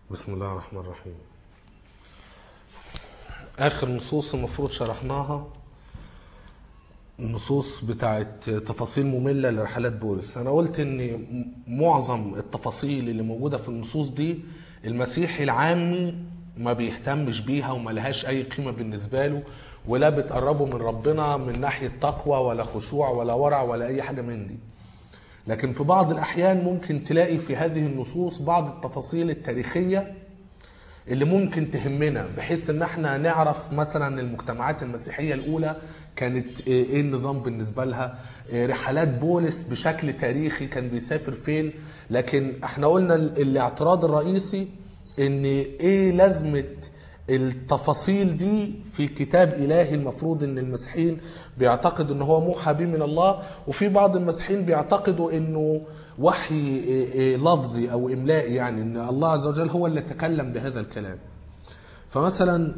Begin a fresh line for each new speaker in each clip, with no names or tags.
بسم الله الرحمن الرحيم آخر نصوص المفروض شرحناها النصوص بتاعت تفاصيل مملة لرحلات بولس أنا قلت إن معظم التفاصيل اللي موجودة في النصوص دي المسيحي العامي ما بيهتمش بيها وما لهاش أي قيمة بالنسبة له ولا بتقربه من ربنا من ناحية تقوى ولا خشوع ولا ورع ولا أي حاجة من دي لكن في بعض الأحيان ممكن تلاقي في هذه النصوص بعض التفاصيل التاريخية اللي ممكن تهمنا بحيث ان احنا نعرف مثلا المجتمعات المسيحيه الاولى كانت ايه النظام بالنسبه لها إيه رحلات بولس بشكل تاريخي كان بيسافر فين لكن احنا قلنا الاعتراض الرئيسي ان ايه لازمه التفاصيل دي في كتاب الهي المفروض ان المسيحيين بيعتقدوا ان هو موحى به من الله وفي بعض المسيحيين بيعتقدوا انه وحي لفظي او املائي يعني ان الله عز وجل هو اللي تكلم بهذا الكلام فمثلا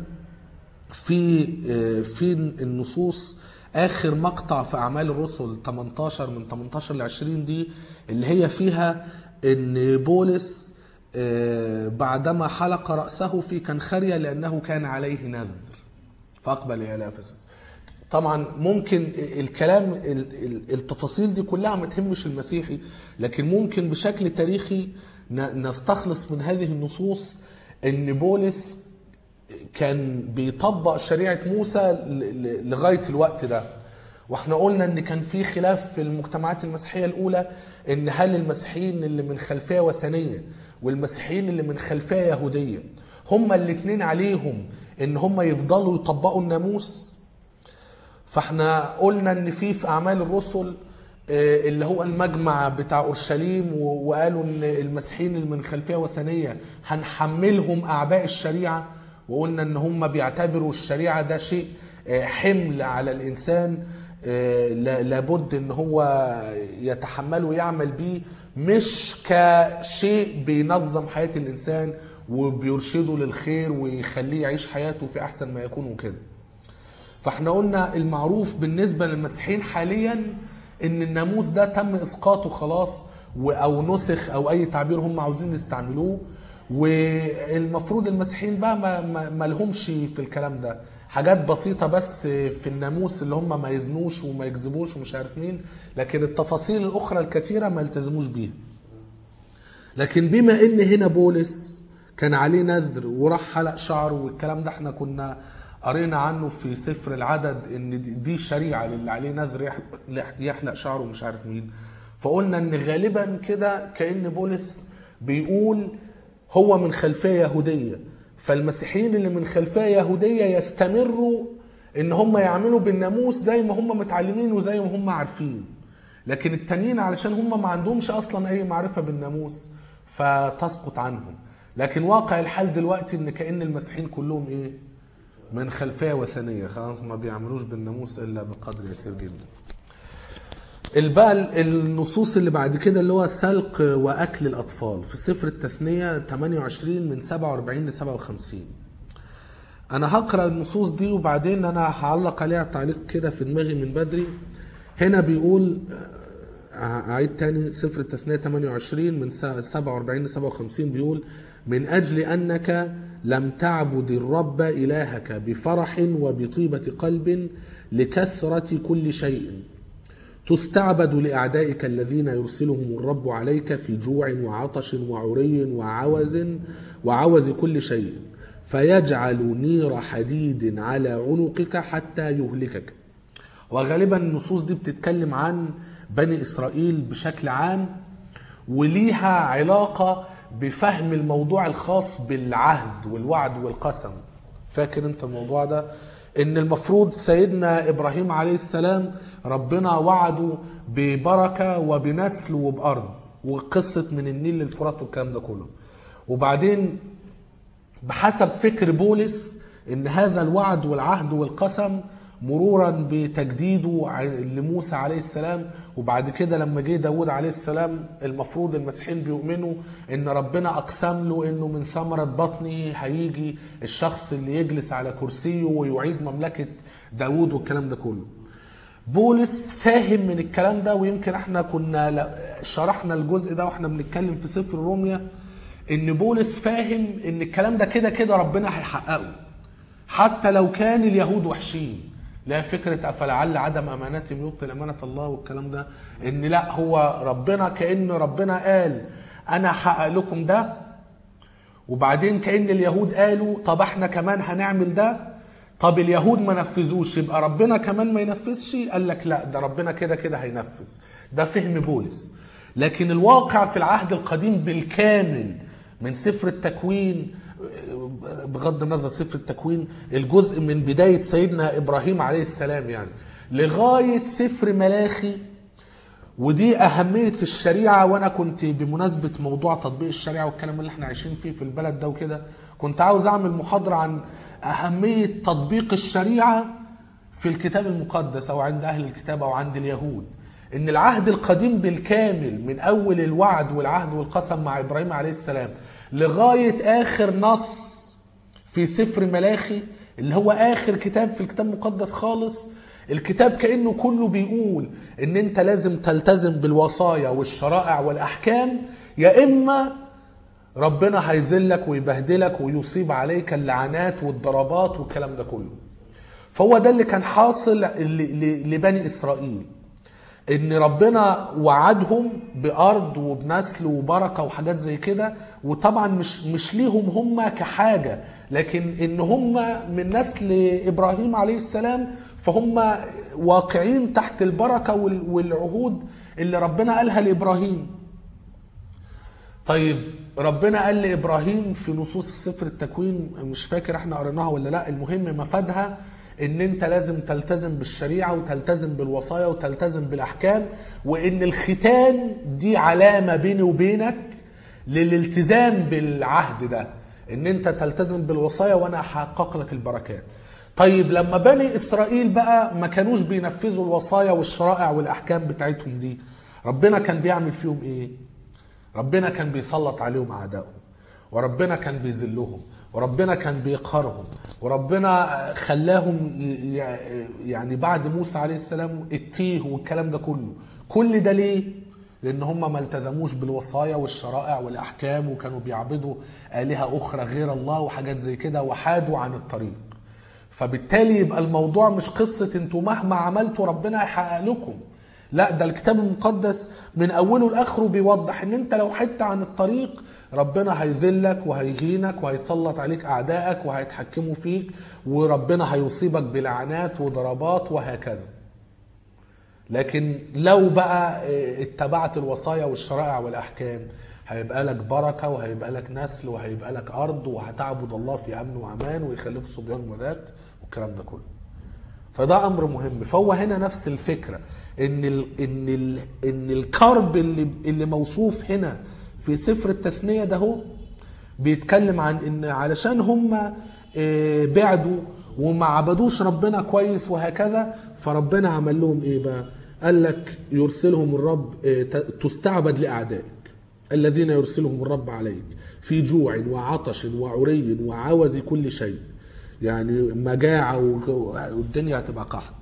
في في النصوص اخر مقطع في اعمال الرسل 18 من 18 ل 20 دي اللي هي فيها ان بولس بعدما حلق راسه في كنخريه لانه كان عليه نذر فاقبل الى افسس طبعا ممكن الكلام التفاصيل دي كلها ما تهمش المسيحي لكن ممكن بشكل تاريخي نستخلص من هذه النصوص ان بولس كان بيطبق شريعه موسى لغايه الوقت ده واحنا قلنا ان كان في خلاف في المجتمعات المسيحيه الاولى ان هل المسيحيين اللي من خلفيه وثنيه والمسيحيين اللي من خلفيه يهوديه هما الاثنين عليهم ان هما يفضلوا يطبقوا الناموس فاحنا قلنا ان في في اعمال الرسل اللي هو المجمع بتاع اورشليم وقالوا ان المسيحيين اللي من خلفيه وثنيه هنحملهم اعباء الشريعه وقلنا ان هم بيعتبروا الشريعه ده شيء حمل على الانسان لابد ان هو يتحمله ويعمل بيه مش كشيء بينظم حياه الانسان وبيرشده للخير ويخليه يعيش حياته في احسن ما يكون وكده فاحنا قلنا المعروف بالنسبه للمسيحيين حاليا ان الناموس ده تم اسقاطه خلاص او نسخ او اي تعبير هم عاوزين يستعملوه والمفروض المسيحيين بقى ما, ما, ما لهمش في الكلام ده حاجات بسيطة بس في الناموس اللي هم ما يزنوش وما يكذبوش ومش عارف مين لكن التفاصيل الأخرى الكثيرة ما التزموش بيها لكن بما ان هنا بولس كان عليه نذر وراح حلق شعره والكلام ده احنا كنا قرينا عنه في سفر العدد ان دي شريعه للي عليه نذر يحلق شعره ومش عارف مين فقلنا ان غالبا كده كان بولس بيقول هو من خلفيه يهوديه فالمسيحيين اللي من خلفيه يهوديه يستمروا ان هم يعملوا بالناموس زي ما هم متعلمين وزي ما هم عارفين لكن التانيين علشان هم ما عندهمش اصلا اي معرفه بالناموس فتسقط عنهم لكن واقع الحال دلوقتي ان كان المسيحيين كلهم ايه من خلفيه وثنيه خلاص ما بيعملوش بالناموس الا بقدر يسير جدا البقى النصوص اللي بعد كده اللي هو سلق واكل الاطفال في سفر التثنيه 28 من 47 ل 57 انا هقرا النصوص دي وبعدين انا هعلق عليها تعليق كده في دماغي من بدري هنا بيقول اعيد تاني سفر التثنيه 28 من 47 ل 57 بيقول من اجل انك لم تعبد الرب الهك بفرح وبطيبه قلب لكثره كل شيء تستعبد لاعدائك الذين يرسلهم الرب عليك في جوع وعطش وعري وعوز وعوز كل شيء فيجعل نير حديد على عنقك حتى يهلكك وغالبا النصوص دي بتتكلم عن بني اسرائيل بشكل عام وليها علاقه بفهم الموضوع الخاص بالعهد والوعد والقسم فاكر انت الموضوع ده ان المفروض سيدنا ابراهيم عليه السلام ربنا وعده ببركه وبنسل وبارض وقصه من النيل للفرات والكلام ده كله وبعدين بحسب فكر بولس ان هذا الوعد والعهد والقسم مرورا بتجديده لموسى عليه السلام وبعد كده لما جه داود عليه السلام المفروض المسيحيين بيؤمنوا ان ربنا اقسم له انه من ثمرة بطنه هيجي الشخص اللي يجلس على كرسيه ويعيد مملكة داود والكلام ده كله بولس فاهم من الكلام ده ويمكن احنا كنا شرحنا الجزء ده واحنا بنتكلم في سفر روميا ان بولس فاهم ان الكلام ده كده كده ربنا هيحققه حتى لو كان اليهود وحشين لا فكرة أفلعل عدم أمانتهم يبطل أمانة الله والكلام ده إن لا هو ربنا كأن ربنا قال أنا هحقق لكم ده وبعدين كأن اليهود قالوا طب احنا كمان هنعمل ده طب اليهود ما نفذوش يبقى ربنا كمان ما ينفذش قال لك لا ده ربنا كده كده هينفذ ده فهم بولس لكن الواقع في العهد القديم بالكامل من سفر التكوين بغض النظر سفر التكوين الجزء من بداية سيدنا إبراهيم عليه السلام يعني لغاية سفر ملاخي ودي أهمية الشريعة وأنا كنت بمناسبة موضوع تطبيق الشريعة والكلام اللي احنا عايشين فيه في البلد ده وكده كنت عاوز أعمل محاضرة عن أهمية تطبيق الشريعة في الكتاب المقدس أو عند أهل الكتاب أو عند اليهود إن العهد القديم بالكامل من أول الوعد والعهد والقسم مع إبراهيم عليه السلام لغاية آخر نص في سفر ملاخي اللي هو آخر كتاب في الكتاب المقدس خالص الكتاب كأنه كله بيقول إن أنت لازم تلتزم بالوصايا والشرائع والأحكام يا إما ربنا هيذلك ويبهدلك ويصيب عليك اللعنات والضربات والكلام ده كله فهو ده اللي كان حاصل ل- ل- لبني إسرائيل ان ربنا وعدهم بارض وبنسل وبركه وحاجات زي كده وطبعا مش مش ليهم هم كحاجه لكن ان هم من نسل ابراهيم عليه السلام فهم واقعين تحت البركه وال- والعهود اللي ربنا قالها لابراهيم طيب ربنا قال لابراهيم في نصوص سفر التكوين مش فاكر احنا قريناها ولا لا المهم مفادها ان انت لازم تلتزم بالشريعه وتلتزم بالوصايا وتلتزم بالاحكام وان الختان دي علامه بيني وبينك للالتزام بالعهد ده ان انت تلتزم بالوصايا وانا هحقق لك البركات طيب لما بني اسرائيل بقى ما كانوش بينفذوا الوصايا والشرائع والاحكام بتاعتهم دي ربنا كان بيعمل فيهم ايه ربنا كان بيسلط عليهم اعدائهم وربنا كان بيذلهم وربنا كان بيقهرهم وربنا خلاهم ي- ي- يعني بعد موسى عليه السلام التيه والكلام ده كله كل ده ليه لان هم ما التزموش بالوصايا والشرائع والاحكام وكانوا بيعبدوا الهه اخرى غير الله وحاجات زي كده وحادوا عن الطريق فبالتالي يبقى الموضوع مش قصة انتوا مهما عملتوا ربنا هيحقق لكم لا ده الكتاب المقدس من اوله لاخره بيوضح ان انت لو حدت عن الطريق ربنا هيذلك وهيهينك وهيسلط عليك اعدائك وهيتحكموا فيك وربنا هيصيبك بلعنات وضربات وهكذا لكن لو بقى اه، اتبعت الوصايا والشرائع والاحكام هيبقى لك بركه وهيبقى لك نسل وهيبقى لك ارض وهتعبد الله في امن وامان ويخلف صبيان وذات والكلام ده كله فده امر مهم فهو هنا نفس الفكره ان ال ان ال ان الكرب اللي اللي موصوف هنا في سفر التثنيه ده هو بيتكلم عن ان علشان هم آه، بعدوا وما عبدوش ربنا كويس وهكذا فربنا عمل لهم ايه بقى قال لك يرسلهم الرب آه، ت- تستعبد لاعدائك الذين يرسلهم الرب عليك في جوع وعطش وعري وعوز كل شيء يعني مجاعة و- والدنيا هتبقى قحط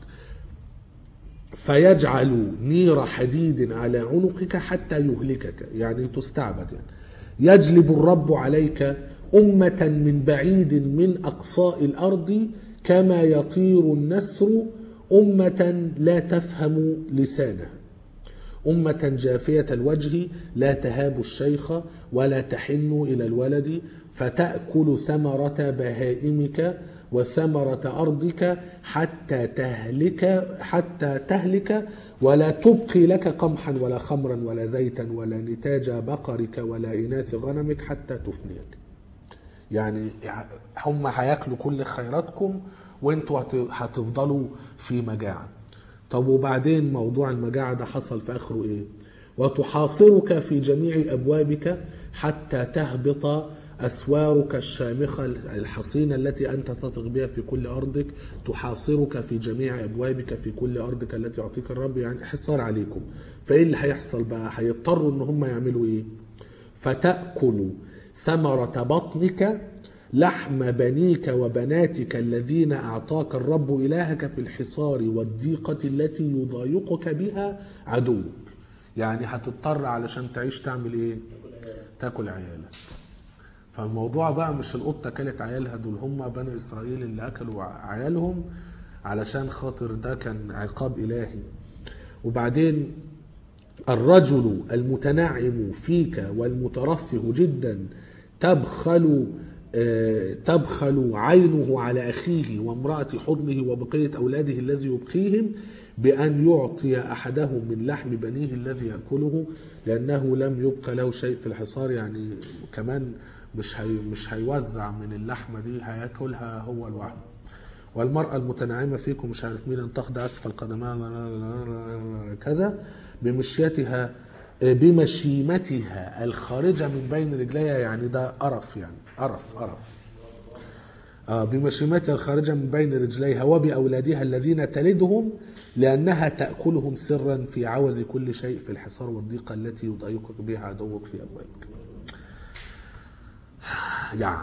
فيجعل نير حديد على عنقك حتى يهلكك يعني تستعبد يعني يجلب الرب عليك أمة من بعيد من أقصاء الأرض كما يطير النسر أمة لا تفهم لسانها أمة جافية الوجه لا تهاب الشيخ ولا تحن إلى الولد فتأكل ثمرة بهائمك وثمرة أرضك حتى تهلك حتى تهلك ولا تبقي لك قمحا ولا خمرا ولا زيتا ولا نتاج بقرك ولا إناث غنمك حتى تفنيك يعني هم هياكلوا كل خيراتكم وانتوا هت- هتفضلوا في مجاعة طب وبعدين موضوع المجاعة ده حصل في آخره إيه وتحاصرك في جميع أبوابك حتى تهبط أسوارك الشامخة الحصينة التي أنت تثق بها في كل أرضك تحاصرك في جميع أبوابك في كل أرضك التي يعطيك الرب يعني حصار عليكم فإيه اللي هيحصل بقى هيضطروا إن هم يعملوا إيه فتأكل ثمرة بطنك لحم بنيك وبناتك الذين أعطاك الرب إلهك في الحصار والضيقة التي يضايقك بها عدوك يعني هتضطر علشان تعيش تعمل إيه تاكل عيالك فالموضوع بقى مش القطة أكلت عيالها دول هم بني إسرائيل اللي أكلوا عيالهم علشان خاطر ده كان عقاب إلهي وبعدين الرجل المتنعم فيك والمترفه جدا تبخل آه، تبخل عينه على أخيه وامرأة حضنه وبقية أولاده الذي يبقيهم بأن يعطي أحدهم من لحم بنيه الذي يأكله لأنه لم يبق له شيء في الحصار يعني كمان مش هي مش هيوزع من اللحمة دي هياكلها هو لوحده والمرأة المتنعمة فيكم مش عارف مين أن تخضع أسفل قدمها كذا بمشيتها بمشيمتها الخارجة من بين رجليها يعني ده قرف يعني قرف قرف آه، بمشيمتها الخارجة من بين رجليها وبأولادها الذين تلدهم لأنها تأكلهم سرا في عوز كل شيء في الحصار والضيقة التي يضايقك بها عدوك في أبوابك يعني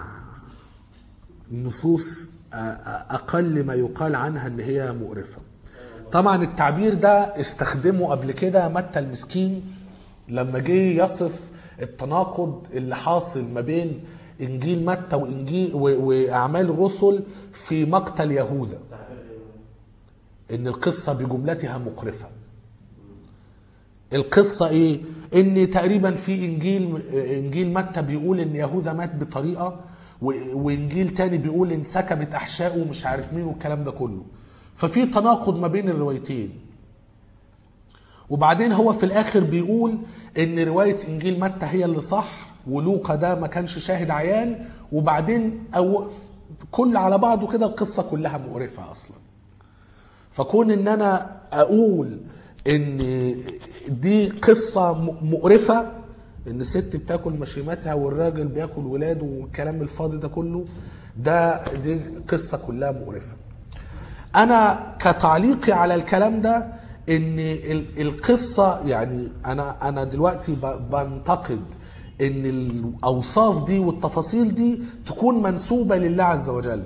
النصوص آه، آه، أقل ما يقال عنها أن هي مقرفة طبعا التعبير ده استخدمه قبل كده متى المسكين لما جه يصف التناقض اللي حاصل ما بين انجيل متى وانجيل و- واعمال الرسل في مقتل يهوذا ان القصه بجملتها مقرفه القصه ايه ان تقريبا في انجيل انجيل متى بيقول ان يهوذا مات بطريقه و- وانجيل تاني بيقول انسكبت احشائه ومش عارف مين والكلام ده كله ففي تناقض ما بين الروايتين وبعدين هو في الاخر بيقول ان روايه انجيل متى هي اللي صح ولوقا ده ما كانش شاهد عيان وبعدين أو كل على بعضه كده القصه كلها مقرفه اصلا فكون ان انا اقول ان دي قصه م- مقرفه ان الست بتاكل مشيمتها والراجل بياكل ولاده والكلام الفاضي ده كله ده دي قصه كلها مقرفه انا كتعليقي على الكلام ده ان ال- القصه يعني انا انا دلوقتي ب- بنتقد ان الاوصاف دي والتفاصيل دي تكون منسوبه لله عز وجل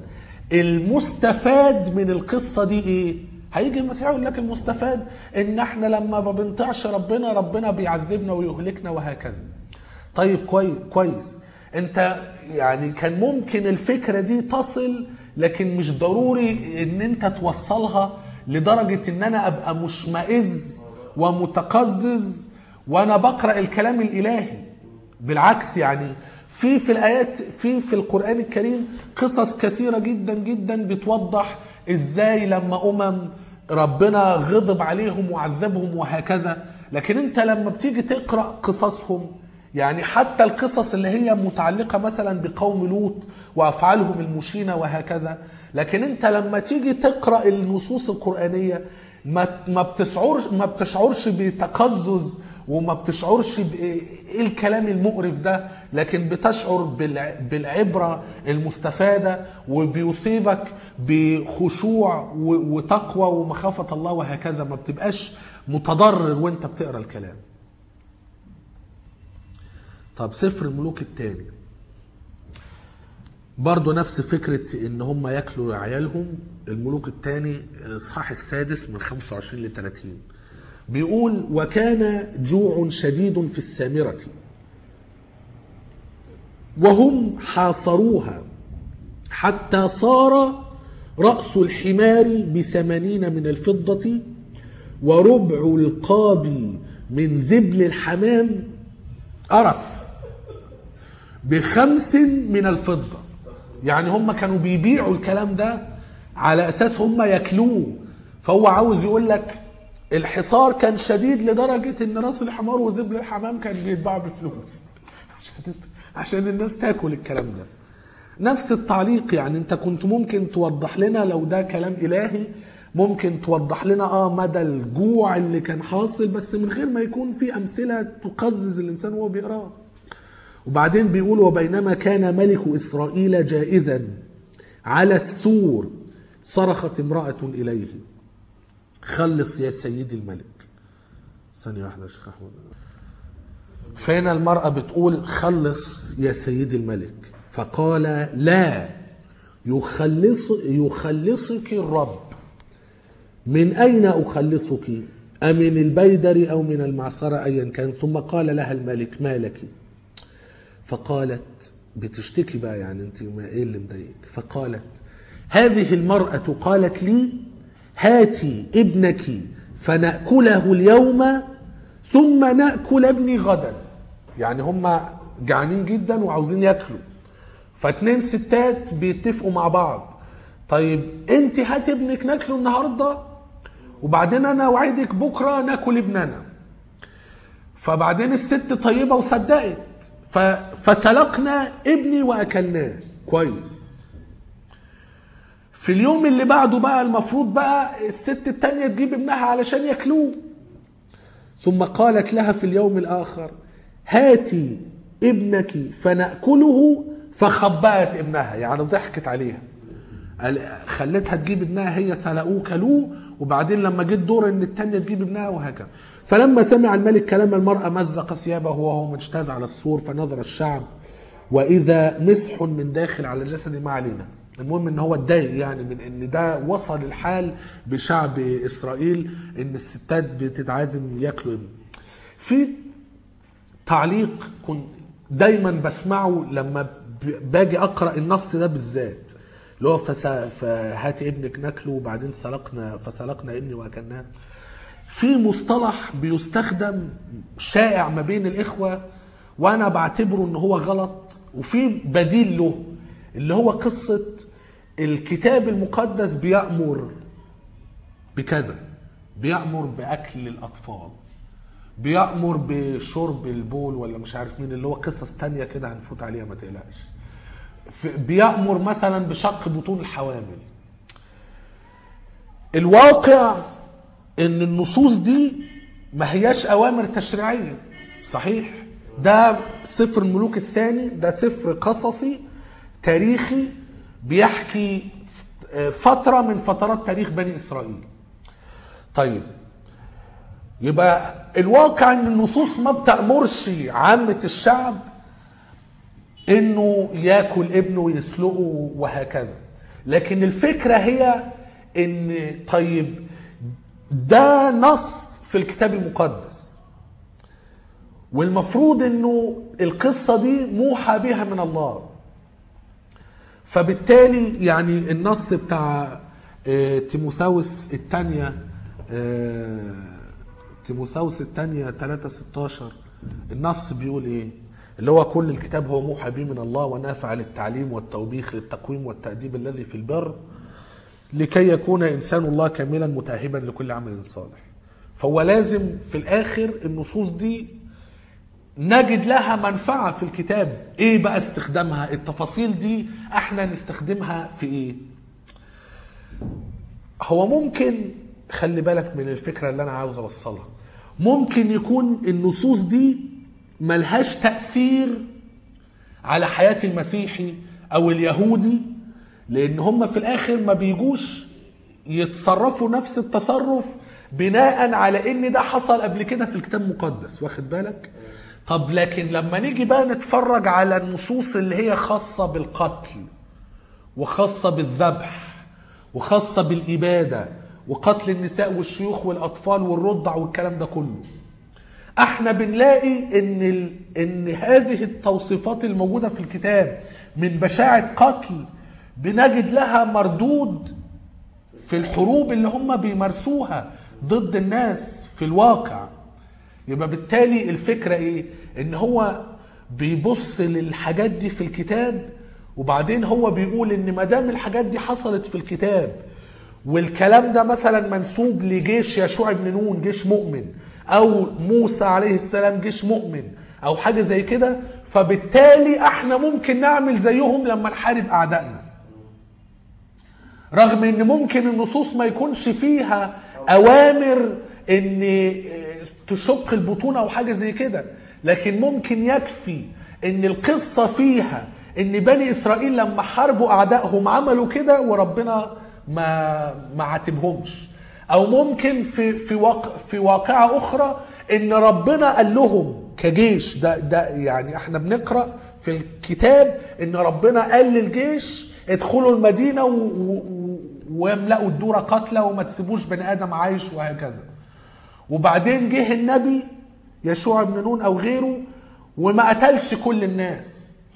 المستفاد من القصه دي ايه هيجي المسيح يقول لك المستفاد ان احنا لما ما بنطيعش ربنا ربنا بيعذبنا ويهلكنا وهكذا طيب كويس كويس انت يعني كان ممكن الفكره دي تصل لكن مش ضروري ان انت توصلها لدرجه ان انا ابقى مشمئز ومتقزز وانا بقرا الكلام الالهي بالعكس يعني في في الايات في في القران الكريم قصص كثيره جدا جدا بتوضح ازاي لما امم ربنا غضب عليهم وعذبهم وهكذا لكن انت لما بتيجي تقرا قصصهم يعني حتى القصص اللي هي متعلقه مثلا بقوم لوط وافعالهم المشينه وهكذا لكن انت لما تيجي تقرا النصوص القرانيه ما ما بتشعرش ما بتشعرش بتقزز وما بتشعرش بايه الكلام المقرف ده لكن بتشعر بالع- بالعبره المستفاده وبيصيبك بخشوع و- وتقوى ومخافه الله وهكذا ما بتبقاش متضرر وانت بتقرا الكلام طب سفر الملوك الثاني برضه نفس فكرة ان هم ياكلوا عيالهم الملوك الثاني الاصحاح السادس من 25 ل 30 بيقول وكان جوع شديد في السامرة وهم حاصروها حتى صار رأس الحمار بثمانين من الفضة وربع القاب من زبل الحمام قرف بخمس من الفضة يعني هم كانوا بيبيعوا الكلام ده على أساس هم ياكلوه فهو عاوز يقول لك الحصار كان شديد لدرجة ان راس الحمار وزبل الحمام كان بيتباع بفلوس عشان عشان الناس تاكل الكلام ده نفس التعليق يعني انت كنت ممكن توضح لنا لو ده كلام الهي ممكن توضح لنا اه مدى الجوع اللي كان حاصل بس من غير ما يكون في امثله تقزز الانسان وهو بيقراه وبعدين بيقول وبينما كان ملك اسرائيل جائزا على السور صرخت امراه اليه خلص يا سيدي الملك ثانيه واحده يا شيخ احمد فهنا المرأة بتقول خلص يا سيدي الملك فقال لا يخلص يخلصك الرب من أين أخلصك أمن البيدر أو من المعصرة أيا كان ثم قال لها الملك ما لك فقالت بتشتكي بقى يعني انت ما ايه اللي مضايقك فقالت هذه المرأة قالت لي هاتي ابنك فنأكله اليوم ثم نأكل ابني غدا يعني هم جعانين جدا وعاوزين ياكلوا فاتنين ستات بيتفقوا مع بعض طيب انت هات ابنك ناكله النهارده وبعدين انا اوعدك بكره ناكل ابننا فبعدين الست طيبه وصدقت ف... فسلقنا ابني واكلناه كويس في اليوم اللي بعده بقى المفروض بقى الست التانية تجيب ابنها علشان ياكلوه ثم قالت لها في اليوم الآخر هاتي ابنك فنأكله فخبأت ابنها يعني ضحكت عليها قال- خلتها تجيب ابنها هي سلقوه كلوه وبعدين لما جه الدور ان التانية تجيب ابنها وهكذا فلما سمع الملك كلام المرأة مزق ثيابه وهو مجتاز على السور فنظر الشعب وإذا مسح من داخل على جسده ما علينا المهم ان هو اتضايق يعني من ان ده وصل الحال بشعب اسرائيل ان الستات بتتعازم ياكلوا ابن في تعليق كنت دايما بسمعه لما ب- باجي اقرا النص ده بالذات اللي هو فس... فهات ابنك ناكله وبعدين سلقنا فسلقنا ابني واكلناه في مصطلح بيستخدم شائع ما بين الاخوه وانا بعتبره ان هو غلط وفي بديل له اللي هو قصه الكتاب المقدس بيامر بكذا بيامر باكل الاطفال بيأمر بشرب البول ولا مش عارف مين اللي هو قصص تانية كده هنفوت عليها ما تقلقش في- بيأمر مثلا بشق بطون الحوامل الواقع ان النصوص دي ما هياش اوامر تشريعيه صحيح ده سفر الملوك الثاني ده سفر قصصي تاريخي بيحكي فتره من فترات تاريخ بني اسرائيل طيب يبقى الواقع ان النصوص ما بتأمرش عامة الشعب انه ياكل ابنه ويسلقه وهكذا لكن الفكرة هي ان طيب ده نص في الكتاب المقدس والمفروض انه القصة دي موحى بها من الله فبالتالي يعني النص بتاع آه، تيموثاوس الثانية تيموثاوس الثانية 3 16 النص بيقول ايه؟ اللي هو كل الكتاب هو موحى به من الله ونافع للتعليم والتوبيخ للتقويم والتأديب الذي في البر لكي يكون إنسان الله كاملا متأهبا لكل عمل صالح فهو لازم في الآخر النصوص دي نجد لها منفعة في الكتاب ايه بقى استخدامها التفاصيل دي احنا نستخدمها في ايه هو ممكن خلي بالك من الفكرة اللي انا عاوز اوصلها ممكن يكون النصوص دي ملهاش تأثير على حياة المسيحي او اليهودي لان هم في الاخر ما بيجوش يتصرفوا نفس التصرف بناء على ان ده حصل قبل كده في الكتاب المقدس واخد بالك طب لكن لما نيجي بقى نتفرج على النصوص اللي هي خاصة بالقتل وخاصة بالذبح وخاصة بالإبادة وقتل النساء والشيوخ والأطفال والرضع والكلام ده كله احنا بنلاقي ان ال... ان هذه التوصيفات الموجوده في الكتاب من بشاعه قتل بنجد لها مردود في الحروب اللي هم بيمارسوها ضد الناس في الواقع يبقى بالتالي الفكره ايه ان هو بيبص للحاجات دي في الكتاب وبعدين هو بيقول ان ما دام الحاجات دي حصلت في الكتاب والكلام ده مثلا منسوب لجيش يشوع بن نون جيش مؤمن او موسى عليه السلام جيش مؤمن او حاجه زي كده فبالتالي احنا ممكن نعمل زيهم لما نحارب اعدائنا رغم ان ممكن النصوص ما يكونش فيها اوامر ان تشق البطون او حاجه زي كده لكن ممكن يكفي ان القصه فيها ان بني اسرائيل لما حاربوا اعدائهم عملوا كده وربنا ما ما عاتبهمش او ممكن في في واقع في واقعه اخرى ان ربنا قال لهم كجيش ده ده يعني احنا بنقرا في الكتاب ان ربنا قال للجيش ادخلوا المدينه و- و- واملأوا الدور قتلى وما تسيبوش بني ادم عايش وهكذا وبعدين جه النبي يشوع بن نون او غيره وما قتلش كل الناس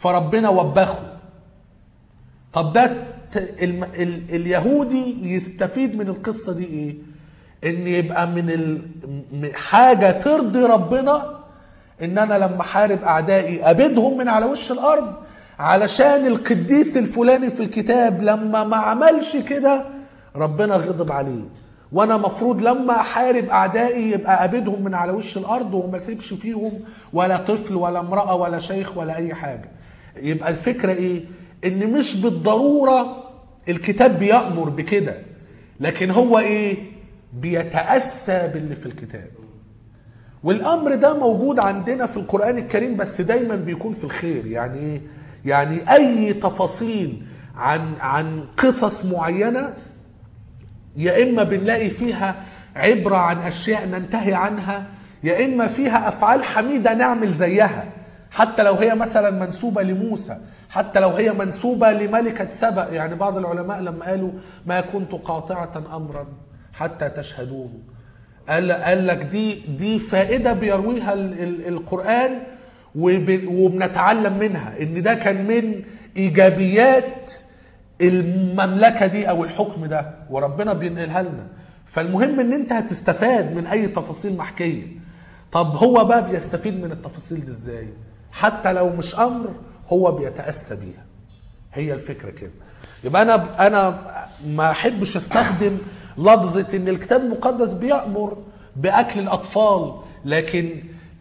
فربنا وبخه طب ده ت- الم... ال... اليهودي يستفيد من القصه دي ايه ان يبقى من ال... م- حاجه ترضي ربنا ان انا لما احارب اعدائي ابيدهم من على وش الارض علشان القديس الفلاني في الكتاب لما ما عملش كده ربنا غضب عليه وانا مفروض لما احارب اعدائي يبقى ابيدهم من على وش الارض وما اسيبش فيهم ولا طفل ولا امراه ولا شيخ ولا اي حاجه يبقى الفكره ايه ان مش بالضروره الكتاب بيامر بكده لكن هو ايه بيتاسى باللي في الكتاب والامر ده موجود عندنا في القران الكريم بس دايما بيكون في الخير يعني ايه يعني اي تفاصيل عن عن قصص معينه يا اما بنلاقي فيها عبره عن اشياء ننتهي عنها يا اما فيها افعال حميده نعمل زيها حتى لو هي مثلا منسوبه لموسى حتى لو هي منسوبه لملكه سبأ يعني بعض العلماء لما قالوا ما كنت قاطعه امرا حتى تشهدون قال قال لك دي دي فائده بيرويها ال- ال- القران وب- وبنتعلم منها ان ده كان من ايجابيات المملكه دي او الحكم ده وربنا بينقلها لنا فالمهم ان انت هتستفاد من اي تفاصيل محكيه طب هو بقى بيستفيد من التفاصيل دي ازاي حتى لو مش امر هو بيتاسى بيها هي الفكره كده يبقى انا انا ما احبش استخدم لفظه ان الكتاب المقدس بيامر باكل الاطفال لكن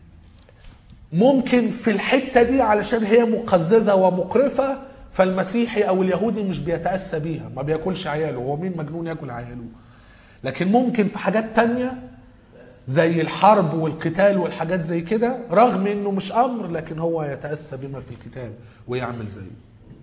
ممكن في الحته دي علشان هي مقززه ومقرفه فالمسيحي او اليهودي مش بيتاسى بيها ما بياكلش عياله هو مين مجنون ياكل عياله لكن ممكن في حاجات تانية زي الحرب والقتال والحاجات زي كده رغم انه مش امر لكن هو يتاسى بما في الكتاب ويعمل زيه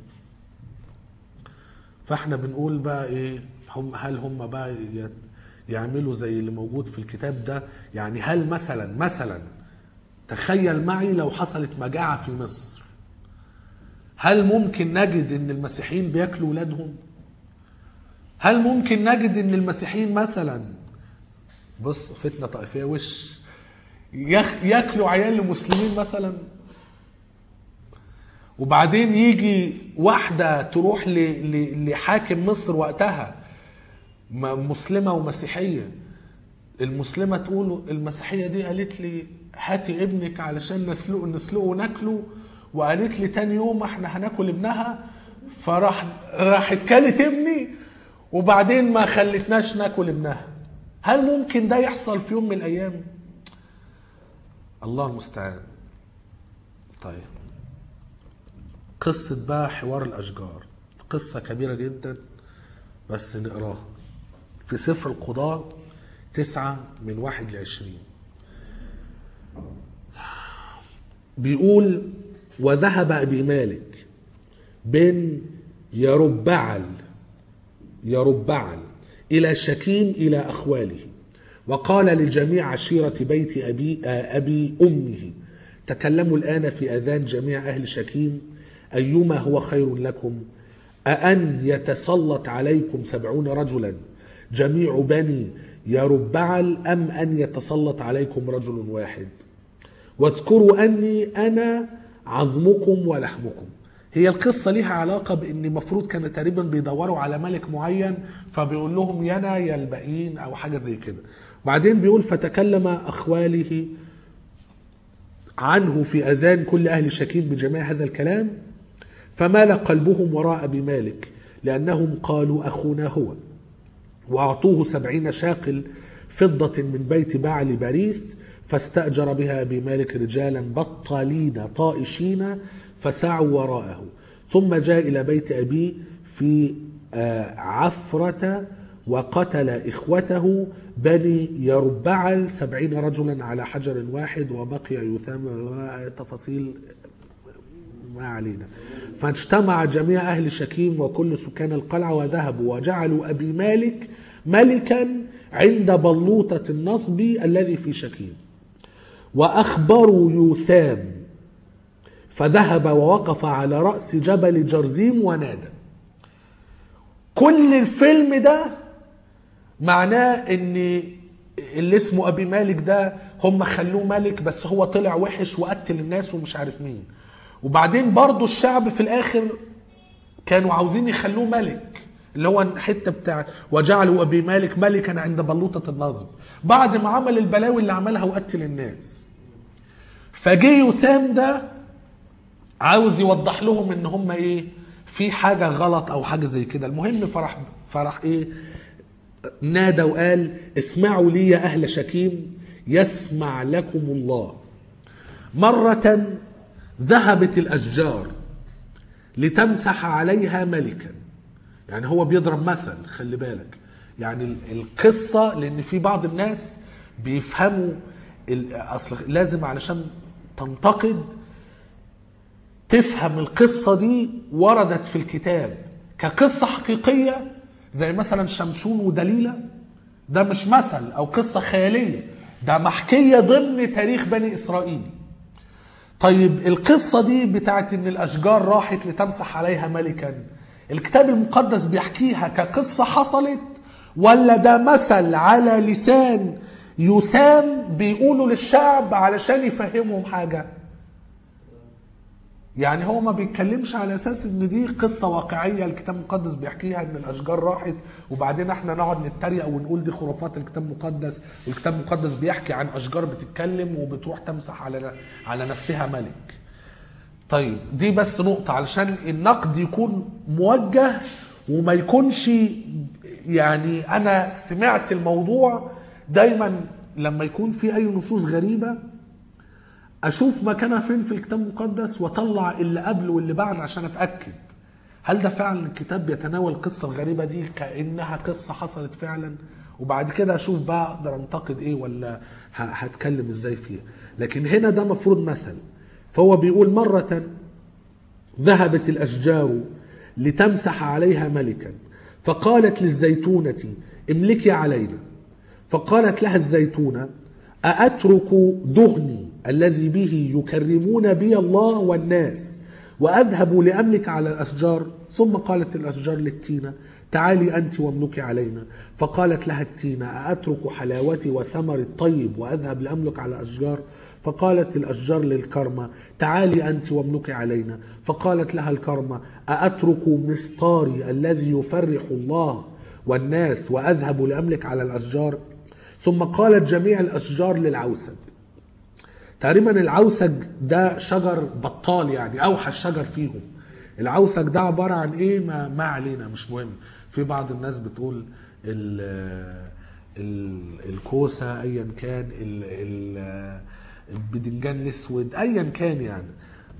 فاحنا بنقول بقى ايه هم هل هم بقى يت- يعملوا زي اللي موجود في الكتاب ده يعني هل مثلا مثلا تخيل معي لو حصلت مجاعة في مصر هل ممكن نجد ان المسيحيين بياكلوا ولادهم هل ممكن نجد ان المسيحيين مثلا بص فتنة طائفية وش يخ- ياكلوا عيال المسلمين مثلا وبعدين يجي واحدة تروح ل- ل- لحاكم مصر وقتها م- مسلمة ومسيحية المسلمة تقول المسيحية دي قالت لي هاتي ابنك علشان نسلقه نسلقه وناكله وقالت لي تاني يوم احنا هناكل ابنها فراح راحت كلت ابني وبعدين ما خلتناش ناكل ابنها هل ممكن ده يحصل في يوم من الايام الله المستعان طيب قصة بقى حوار الأشجار قصة كبيرة جدا بس نقراها في سفر القضاء تسعة من واحد لعشرين بيقول وذهب أبي مالك بن يربعل يربعل إلى شكيم إلى أخواله وقال لجميع عشيرة بيت أبي, آه، أبي أمه تكلموا الآن في أذان جميع أهل شكيم أيما هو خير لكم أأن يتسلط عليكم سبعون رجلا جميع بني يربعل أم أن يتسلط عليكم رجل واحد واذكروا أني أنا عظمكم ولحمكم هي القصة ليها علاقة بأن مفروض كانوا تقريبا بيدوروا على ملك معين فبيقول لهم ينا يا الباقيين أو حاجة زي كده بعدين بيقول فتكلم أخواله عنه في أذان كل أهل شكيم بجميع هذا الكلام فمال قلبهم وراء أبي مالك لأنهم قالوا أخونا هو وأعطوه سبعين شاقل فضة من بيت بعل بريث فاستأجر بها أبي مالك رجالا بطالين طائشين فسعوا وراءه ثم جاء إلى بيت أبيه في آه، عفرة وقتل إخوته بني يربعل سبعين رجلا على حجر واحد وبقي يثام تفاصيل ما علينا فاجتمع جميع أهل شكيم وكل سكان القلعة وذهبوا وجعلوا أبي مالك ملكا عند بلوطة النصب الذي في شكيم وأخبروا يوثام فذهب ووقف على رأس جبل جرزيم ونادى كل الفيلم ده معناه ان اللي اسمه ابي مالك ده هم خلوه ملك بس هو طلع وحش وقتل الناس ومش عارف مين وبعدين برضو الشعب في الاخر كانوا عاوزين يخلوه ملك اللي هو الحته بتاعت وجعلوا ابي مالك ملكا عند بلوطه النصب بعد ما عمل البلاوي اللي عملها وقتل الناس فجه يثام ده عاوز يوضح لهم ان هم ايه في حاجه غلط او حاجه زي كده المهم فرح فرح ايه نادى وقال اسمعوا لي يا اهل شكيم يسمع لكم الله مره ذهبت الاشجار لتمسح عليها ملكا يعني هو بيضرب مثل خلي بالك يعني ال- القصه لان في بعض الناس بيفهموا ال- اصل لازم علشان تنتقد تفهم القصة دي وردت في الكتاب كقصة حقيقية زي مثلا شمشون ودليلة ده مش مثل أو قصة خيالية ده محكية ضمن تاريخ بني إسرائيل طيب القصة دي بتاعت إن الأشجار راحت لتمسح عليها ملكا الكتاب المقدس بيحكيها كقصة حصلت ولا ده مثل على لسان يثام بيقولوا للشعب علشان يفهمهم حاجة يعني هو ما بيتكلمش على اساس ان دي قصه واقعيه الكتاب المقدس بيحكيها ان الاشجار راحت وبعدين احنا نقعد نتريق ونقول دي خرافات الكتاب المقدس والكتاب المقدس بيحكي عن اشجار بتتكلم وبتروح تمسح على على نفسها ملك. طيب دي بس نقطه علشان النقد يكون موجه وما يكونش يعني انا سمعت الموضوع دايما لما يكون في اي نصوص غريبه اشوف مكانها فين في الكتاب المقدس واطلع اللي قبل واللي بعد عشان اتاكد هل ده فعلا الكتاب بيتناول القصه الغريبه دي كانها قصه حصلت فعلا وبعد كده اشوف بقى اقدر انتقد ايه ولا ه- هتكلم ازاي فيها لكن هنا ده مفروض مثل فهو بيقول مره ذهبت الاشجار لتمسح عليها ملكا فقالت للزيتونه املكي علينا فقالت لها الزيتونه أأترك دهني الذي به يكرمون بي الله والناس وأذهب لأملك على الأشجار ثم قالت الأشجار للتينة تعالي أنت واملكي علينا فقالت لها التينة أأترك حلاوتي وثمري الطيب وأذهب لأملك على الأشجار فقالت الأشجار للكرمة تعالي أنت واملكي علينا فقالت لها الكرمة أأترك مسطاري الذي يفرح الله والناس وأذهب لأملك على الأشجار ثم قالت جميع الاشجار للعوسج تقريبا العوسج ده شجر بطال يعني اوحش شجر فيهم العوسج ده عباره عن ايه ما, ما علينا مش مهم في بعض الناس بتقول ال ال الكوسه ايا كان ال ال البدنجان الاسود ايا كان يعني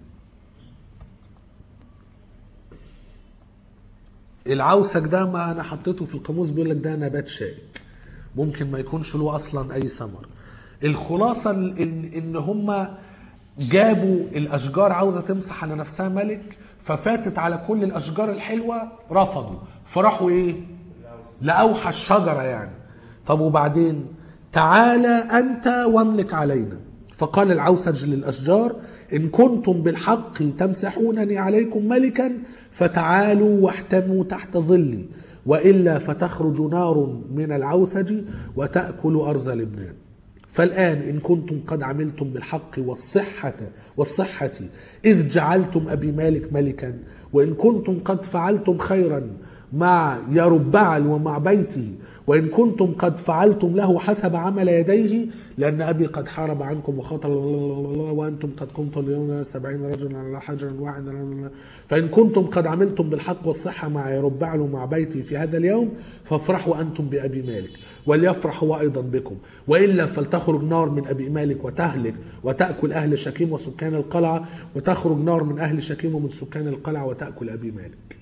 العوسج ده ما انا حطيته في القاموس بيقول لك ده نبات شائك ممكن ما يكونش له اصلا اي ثمر الخلاصه ان ان هم جابوا الاشجار عاوزه تمسح على نفسها ملك ففاتت على كل الاشجار الحلوه رفضوا فراحوا ايه لاوحش شجره يعني طب وبعدين تعالى انت واملك علينا فقال العوسج للاشجار ان كنتم بالحق تمسحونني عليكم ملكا فتعالوا واحتموا تحت ظلي والا فتخرج نار من العوسج وتاكل ارز لبنان فالآن إن كنتم قد عملتم بالحق والصحة والصحة إذ جعلتم أبي مالك ملكا وإن كنتم قد فعلتم خيرا مع يربعل ومع بيته وإن كنتم قد فعلتم له حسب عمل يديه لأن أبي قد حارب عنكم وخاطر الله وأنتم قد قمتم اليوم سبعين رجلا على حجر واحد فإن كنتم قد عملتم بالحق والصحة مع يربعل ومع بيته في هذا اليوم فافرحوا أنتم بأبي مالك وليفرح هو أيضا بكم وإلا فلتخرج نار من أبي مالك وتهلك وتأكل أهل شكيم وسكان القلعة وتخرج نار من أهل شكيم ومن سكان القلعة وتأكل أبي مالك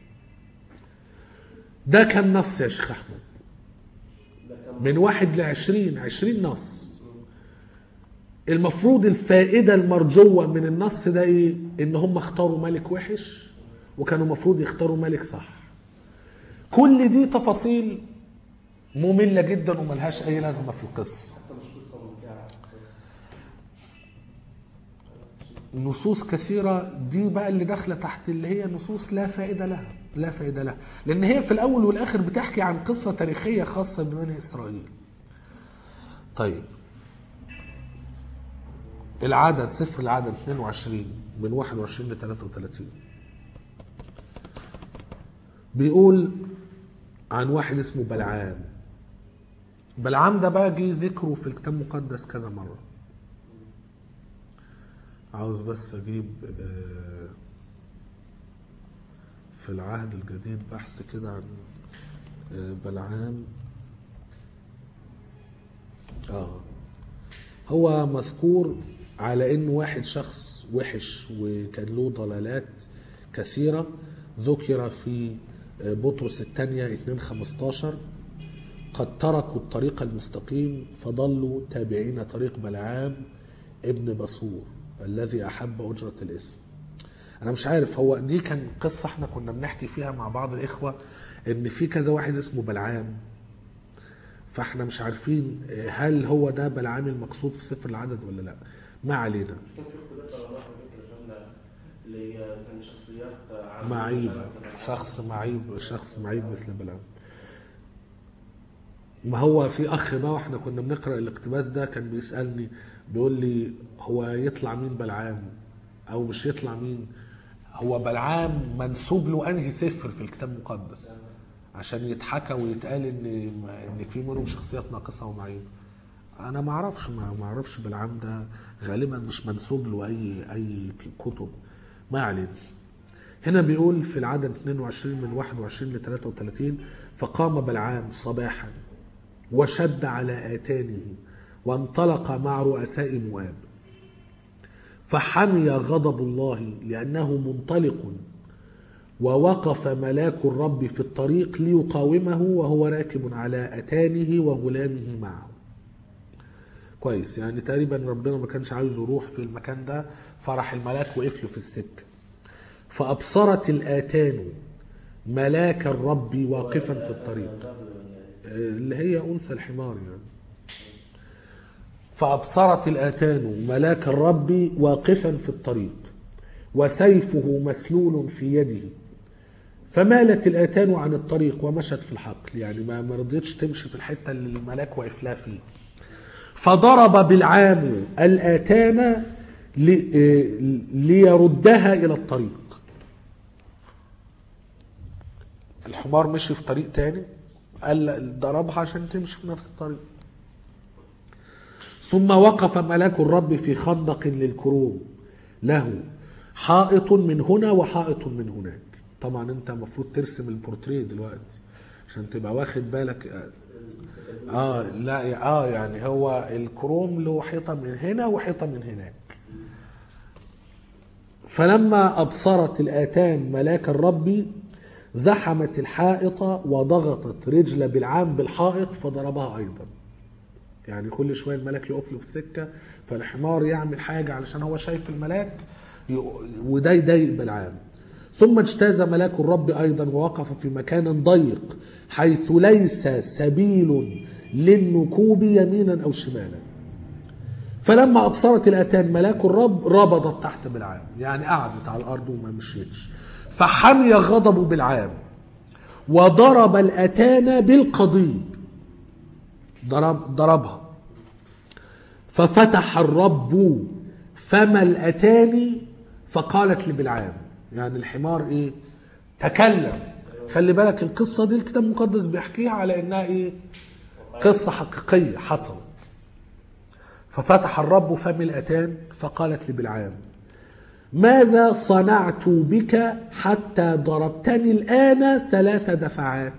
ده كان نص يا شيخ أحمد من واحد لعشرين عشرين نص المفروض الفائدة المرجوة من النص ده ايه ان هم اختاروا ملك وحش وكانوا المفروض يختاروا ملك صح كل دي تفاصيل مملة جدا وملهاش اي لازمة في القصة
حتى مش قصه ممتعه
نصوص كثيرة دي بقى اللي داخلة تحت اللي هي نصوص لا فائدة لها لا فائدة لها لأن هي في الأول والآخر بتحكي عن قصة تاريخية خاصة ببني إسرائيل طيب العدد سفر العدد 22 من 21 ل 33 بيقول عن واحد اسمه بلعام بلعام ده بقى جه ذكره في الكتاب المقدس كذا مرة عاوز بس اجيب آه، في العهد الجديد بحث كده عن آه، بلعام اه هو مذكور على انه واحد شخص وحش وكان له ضلالات كثيرة ذكر في بطرس الثانية 2 15 قد تركوا الطريق المستقيم فضلوا تابعين طريق بلعام ابن بصور الذي أحب أجرة الإثم أنا مش عارف هو دي كان قصة احنا كنا بنحكي فيها مع بعض الإخوة إن في كذا واحد اسمه بلعام فاحنا مش عارفين هل هو ده بلعام المقصود في سفر العدد ولا لا ما علينا
كان في اقتباس على واحد فكرة شاملة اللي هي كان شخصيات عامة
معيبة
مشاركة
شخص معيب شخص معيب مثل بلعام ما هو في اخ بقى واحنا كنا بنقرا الاقتباس ده كان بيسالني بيقول لي هو يطلع مين بلعام او مش يطلع مين هو بلعام منسوب له انهي سفر في الكتاب المقدس عشان يتحكى ويتقال ان ان في منهم شخصيات ناقصه ومعيبه انا ما اعرفش ما ما اعرفش بلعام ده غالبا مش منسوب له اي اي كتب ما علينا هنا بيقول في العدد 22 من 21 ل 33 فقام بلعام صباحا وشد على آتانه وانطلق مع رؤساء مواب فحمي غضب الله لأنه منطلق ووقف ملاك الرب في الطريق ليقاومه وهو راكب على أتانه وغلامه معه كويس يعني تقريبا ربنا ما كانش عايزه يروح في المكان ده فراح الملاك وقف له في السكه فأبصرت الآتان ملاك الرب واقفا في الطريق اللي هي أنثى الحمار يعني فأبصرت الآتان ملاك الرب واقفا في الطريق وسيفه مسلول في يده فمالت الآتان عن الطريق ومشت في الحقل يعني ما ما رضيتش تمشي في الحتة اللي الملاك واقف لها فيه فضرب بالعام الآتان لي- ليردها إلى الطريق الحمار مشي في طريق تاني قال لا، ضربها عشان تمشي في نفس الطريق ثم وقف ملاك الرب في خندق للكروم له حائط من هنا وحائط من هناك طبعا انت المفروض ترسم البورتريه دلوقتي عشان تبقى واخد بالك اه لا اه يعني هو الكروم له حيطه من هنا وحيطه من هناك فلما أبصرت الآتان ملاك الرب زحمت الحائط وضغطت رجل بالعام بالحائط فضربها أيضا يعني كل شوية الملاك يقف له في السكة فالحمار يعمل حاجة علشان هو شايف الملاك ي- وده يضايق بالعام ثم اجتاز ملاك الرب أيضا ووقف في مكان ضيق حيث ليس سبيل للنكوب يمينا أو شمالا فلما ابصرت الاتان ملاك الرب ربضت تحت بالعام يعني قعدت على الارض وما مشيتش فحمي غضب بالعام وضرب الاتان بالقضيب ضرب ضربها ففتح الرب فم الاتان فقالت لبلعام يعني الحمار ايه تكلم خلي بالك القصه دي الكتاب المقدس بيحكيها على انها ايه قصه حقيقيه حصلت ففتح الرب فم الأتان فقالت لبلعام ماذا صنعت بك حتى ضربتني الآن ثلاث دفعات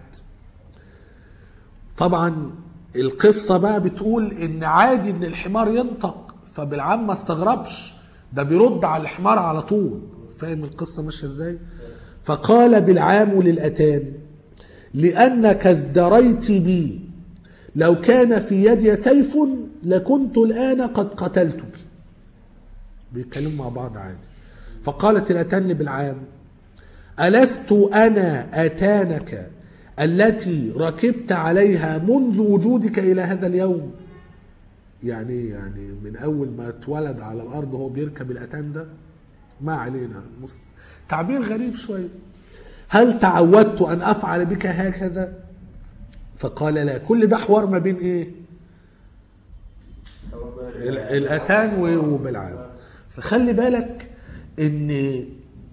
طبعا القصة بقى بتقول إن عادي إن الحمار ينطق فبلعام ما استغربش ده بيرد على الحمار على طول فاهم القصة ماشية إزاي فقال بلعام للأتان لأنك ازدريت بي لو كان في يدي سيف لكنت الآن قد قتلتك بيتكلموا مع بعض عادي فقالت الأتان بالعام ألست أنا أتانك التي ركبت عليها منذ وجودك إلى هذا اليوم يعني إيه؟ يعني من أول ما اتولد على الأرض هو بيركب الأتان ده ما علينا مس- تعبير غريب شوية هل تعودت أن أفعل بك هكذا فقال لا كل ده حوار ما بين ايه ال- الاتان و- وبلعام فخلي بالك ان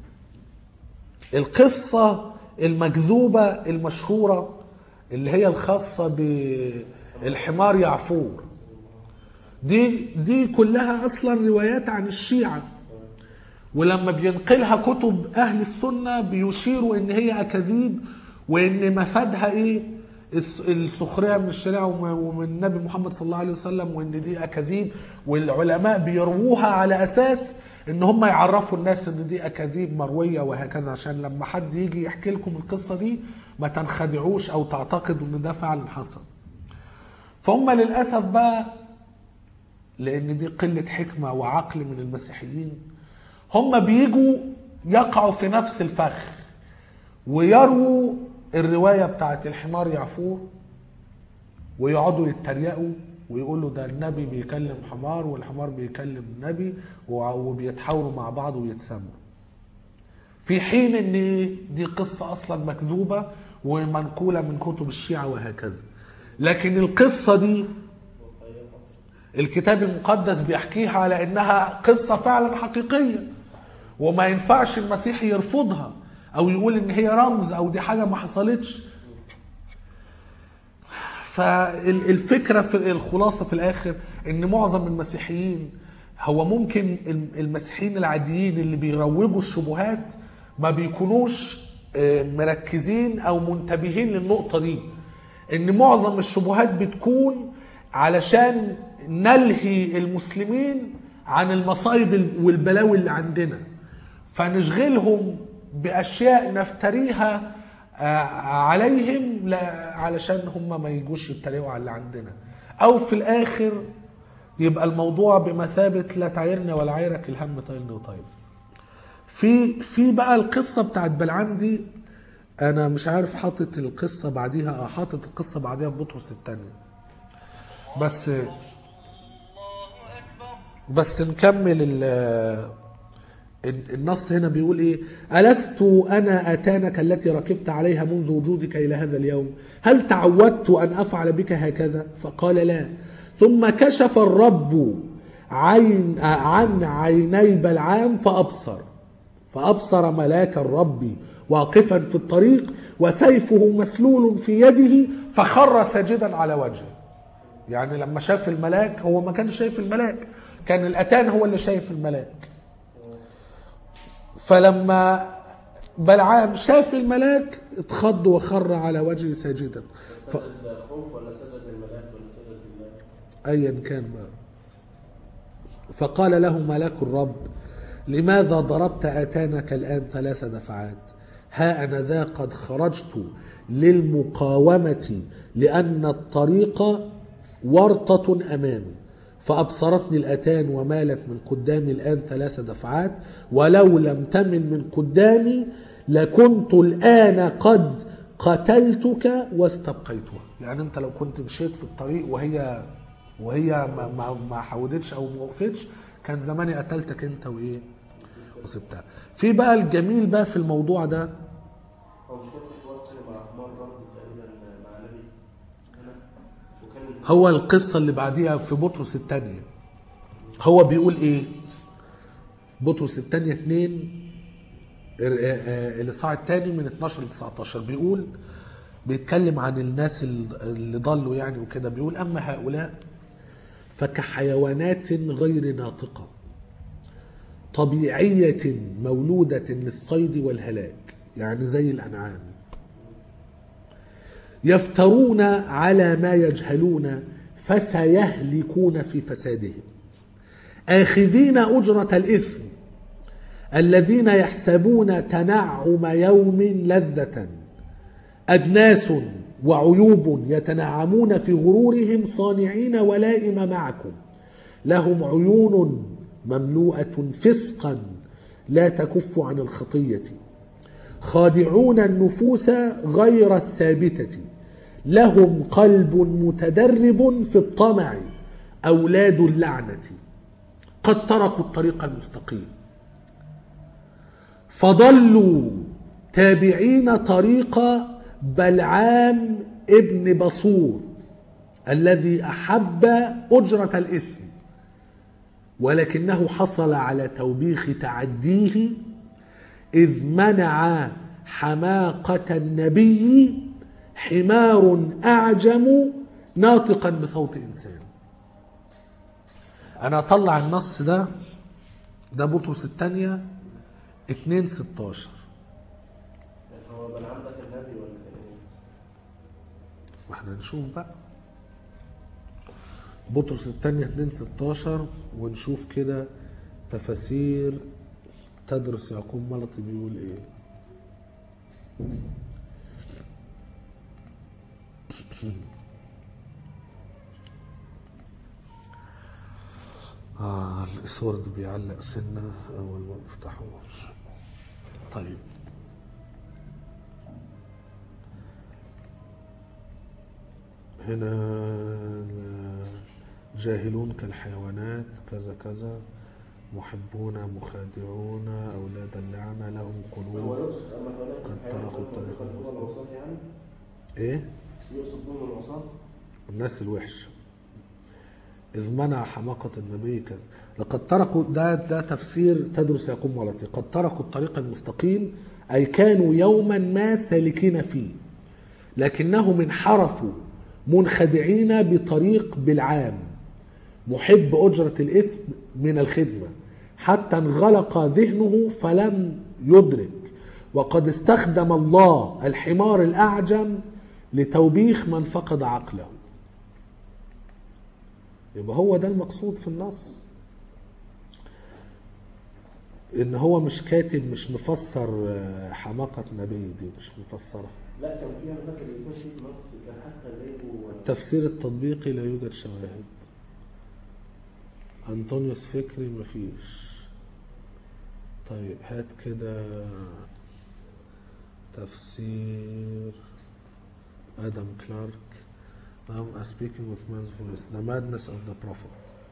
القصة المكذوبة المشهورة اللي هي الخاصة بالحمار يعفور دي دي كلها اصلا روايات عن الشيعة ولما بينقلها كتب اهل السنة بيشيروا ان هي اكاذيب وان مفادها ايه الس- السخرية من الشريعة وم- ومن النبي محمد صلى الله عليه وسلم وان دي اكاذيب والعلماء بيرووها على اساس ان هم يعرفوا الناس ان دي اكاذيب مروية وهكذا عشان لما حد يجي يحكي لكم القصة دي ما تنخدعوش او تعتقدوا ان ده فعلا حصل فهم للاسف بقى لان دي قله حكمه وعقل من المسيحيين هم بيجوا يقعوا في نفس الفخ ويرووا الروايه بتاعت الحمار يعفور ويقعدوا يتريقوا ويقولوا ده النبي بيكلم حمار والحمار بيكلم النبي وع- وبيتحاوروا مع بعض ويتسموا في حين ان دي قصه اصلا مكذوبه ومنقوله من كتب الشيعه وهكذا لكن القصه دي الكتاب المقدس بيحكيها على انها قصه فعلا حقيقيه وما ينفعش المسيحي يرفضها او يقول ان هي رمز او دي حاجه ما حصلتش فالفكره في الخلاصه في الاخر ان معظم المسيحيين هو ممكن المسيحيين العاديين اللي بيروجوا الشبهات ما بيكونوش آه، مركزين او منتبهين للنقطه دي ان معظم الشبهات بتكون علشان نلهي المسلمين عن المصايب والبلاوي اللي عندنا فنشغلهم باشياء نفتريها آه، عليهم لا علشان هم ما يجوش يتريقوا على اللي عندنا او في الاخر يبقى الموضوع بمثابه لا تعيرني ولا عيرك الهم طايلني وطايل في في بقى القصه بتاعت بلعام دي انا مش عارف حاطط القصه بعديها اه حاطط القصه بعديها في بطرس الثانيه بس بس نكمل ال- النص هنا بيقول ايه ألست أنا أتانك التي ركبت عليها منذ وجودك إلى هذا اليوم هل تعودت أن أفعل بك هكذا فقال لا ثم كشف الرب عين عن عيني بلعام فأبصر فأبصر ملاك الرب واقفا في الطريق وسيفه مسلول في يده فخر ساجدا على وجهه يعني لما شاف الملاك هو ما كانش شايف الملاك كان الأتان هو اللي شايف الملاك فلما بلعام شاف الملاك اتخض وخر على وجهه ساجدا ف...
سدد خوف ولا سدد الملاك ولا سدد الله
ايا كان بقى فقال له ملاك الرب لماذا ضربت اتانك الان ثلاث دفعات ها انا ذا قد خرجت للمقاومه لان الطريق ورطه امامي فابصرتني الاتان ومالت من قدامي الان ثلاث دفعات ولو لم تمل من قدامي لكنت الان قد قتلتك واستبقيتها يعني انت لو كنت مشيت في الطريق وهي وهي ما, ما, ما حاولتش او ما وقفتش كان زماني قتلتك انت وايه وسبتها في بقى الجميل بقى في الموضوع ده
هو مش كان في حوار تاني مع حمار برضه تقريبا مع نبي هنا وكان
هو القصة اللي بعديها في بطرس الثانية هو بيقول ايه بطرس الثانية 2 الإصحاح الثاني من 12 ل 19 بيقول بيتكلم عن الناس اللي ضلوا يعني وكده بيقول أما هؤلاء فكحيوانات غير ناطقة طبيعية مولودة للصيد والهلاك يعني زي الأنعام يفترون على ما يجهلون فسيهلكون في فسادهم آخذين أجرة الإثم الذين يحسبون تنعم يوم لذة أدناس وعيوب يتنعمون في غرورهم صانعين ولائم معكم لهم عيون مملوءة فسقا لا تكف عن الخطية خادعون النفوس غير الثابتة لهم قلب متدرب في الطمع أولاد اللعنة قد تركوا الطريق المستقيم فضلوا تابعين طريق بلعام ابن بصور الذي أحب أجرة الإثم ولكنه حصل على توبيخ تعديه إذ منع حماقة النبي حمار أعجم ناطقا بصوت إنسان أنا أطلع النص ده ده بطرس الثانية 2 16
يعني هو بل عندك النبي ولا كان ايه؟
واحنا نشوف بقى بطرس الثانية 2 16 ونشوف كده تفاسير تدرس يعقوب ملطي بيقول ايه آه الاسورد بيعلق سنة أول ما بفتحه طيب هنا جاهلون كالحيوانات كذا كذا محبون مخادعون أولاد اللعنة لهم
هو
قلوب
يقصد اما هناك
قد
الحيوان
تركوا
يقصد
الطريق
يقصد
المظلوم.
الوسط يعني
إيه؟
يقصد دون الوسط
الناس الوحش إذ منع حماقة النبي كذا لقد تركوا ده ده تفسير تدرس يقوم ولتي قد تركوا الطريق المستقيم أي كانوا يوما ما سالكين فيه لكنهم انحرفوا منخدعين بطريق بالعام محب أجرة الإثم من الخدمة حتى انغلق ذهنه فلم يدرك وقد استخدم الله الحمار الأعجم لتوبيخ من فقد عقله يبقى هو ده المقصود في النص ان هو مش كاتب مش مفسر آه، حماقة نبي دي مش مفسرها
لا كان فيها هناك اللي يكون فيه نص كان حتى جايبه
التفسير التطبيقي لا يوجد شواهد أنطونيوس فكري مفيش طيب هات كده تفسير آدم كلارك I'm speaking with man's voice the madness of the prophet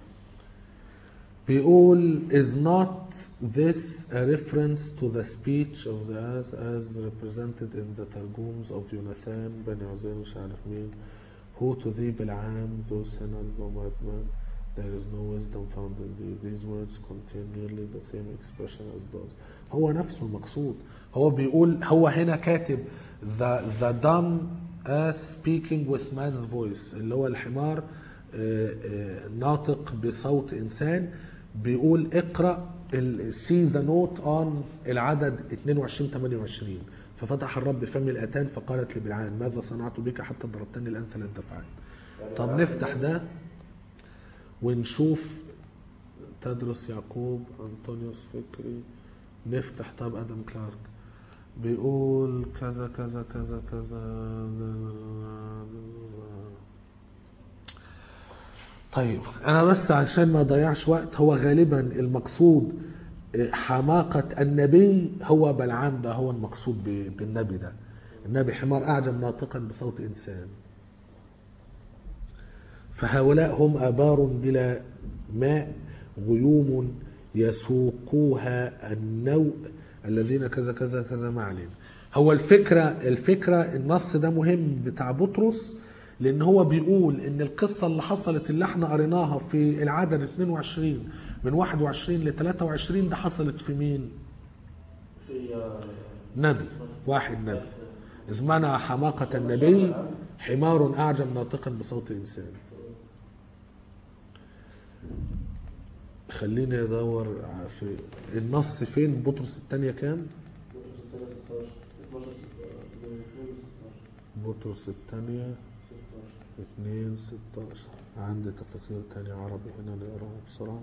بيقول is not this a reference to the speech of the as, as represented in the Targums of Jonathan بن عزير مش عارف مين who to thee بالعام those sinners O madman there is no wisdom found in thee these words contain nearly the same expression as those هو نفسه المقصود هو بيقول هو هنا كاتب the, the dumb as speaking with man's voice اللي هو الحمار آه، آه، ناطق بصوت انسان بيقول اقرا سي ذا نوت اون العدد 22 28 ففتح الرب فمي الاتان فقالت لبلعان ماذا صنعت بك حتى ضربتني الان ثلاث دفعات طب نفتح ده ونشوف تدرس يعقوب انطونيوس فكري نفتح طب ادم كلارك بيقول كذا كذا كذا كذا طيب انا بس عشان ما اضيعش وقت هو غالبا المقصود حماقة النبي هو بلعام ده هو المقصود ب- بالنبي ده النبي حمار اعجم ناطقا بصوت انسان فهؤلاء هم آبار بلا ماء غيوم يسوقوها النوء الذين كذا كذا كذا ما علينا هو الفكرة الفكرة النص ده مهم بتاع بطرس لأن هو بيقول إن القصة اللي حصلت اللي احنا قريناها في العدد 22 من 21 ل 23 ده حصلت في مين؟
في آه،
نبي واحد نبي إذ منع حماقة النبي حمار أعجم ناطقا بصوت إنسان خليني أدور في النص فين في بطرس الثانية كام؟ بطرس الثانية 2 16 عندي تفاسير تانية عربي هنا نقراها بسرعة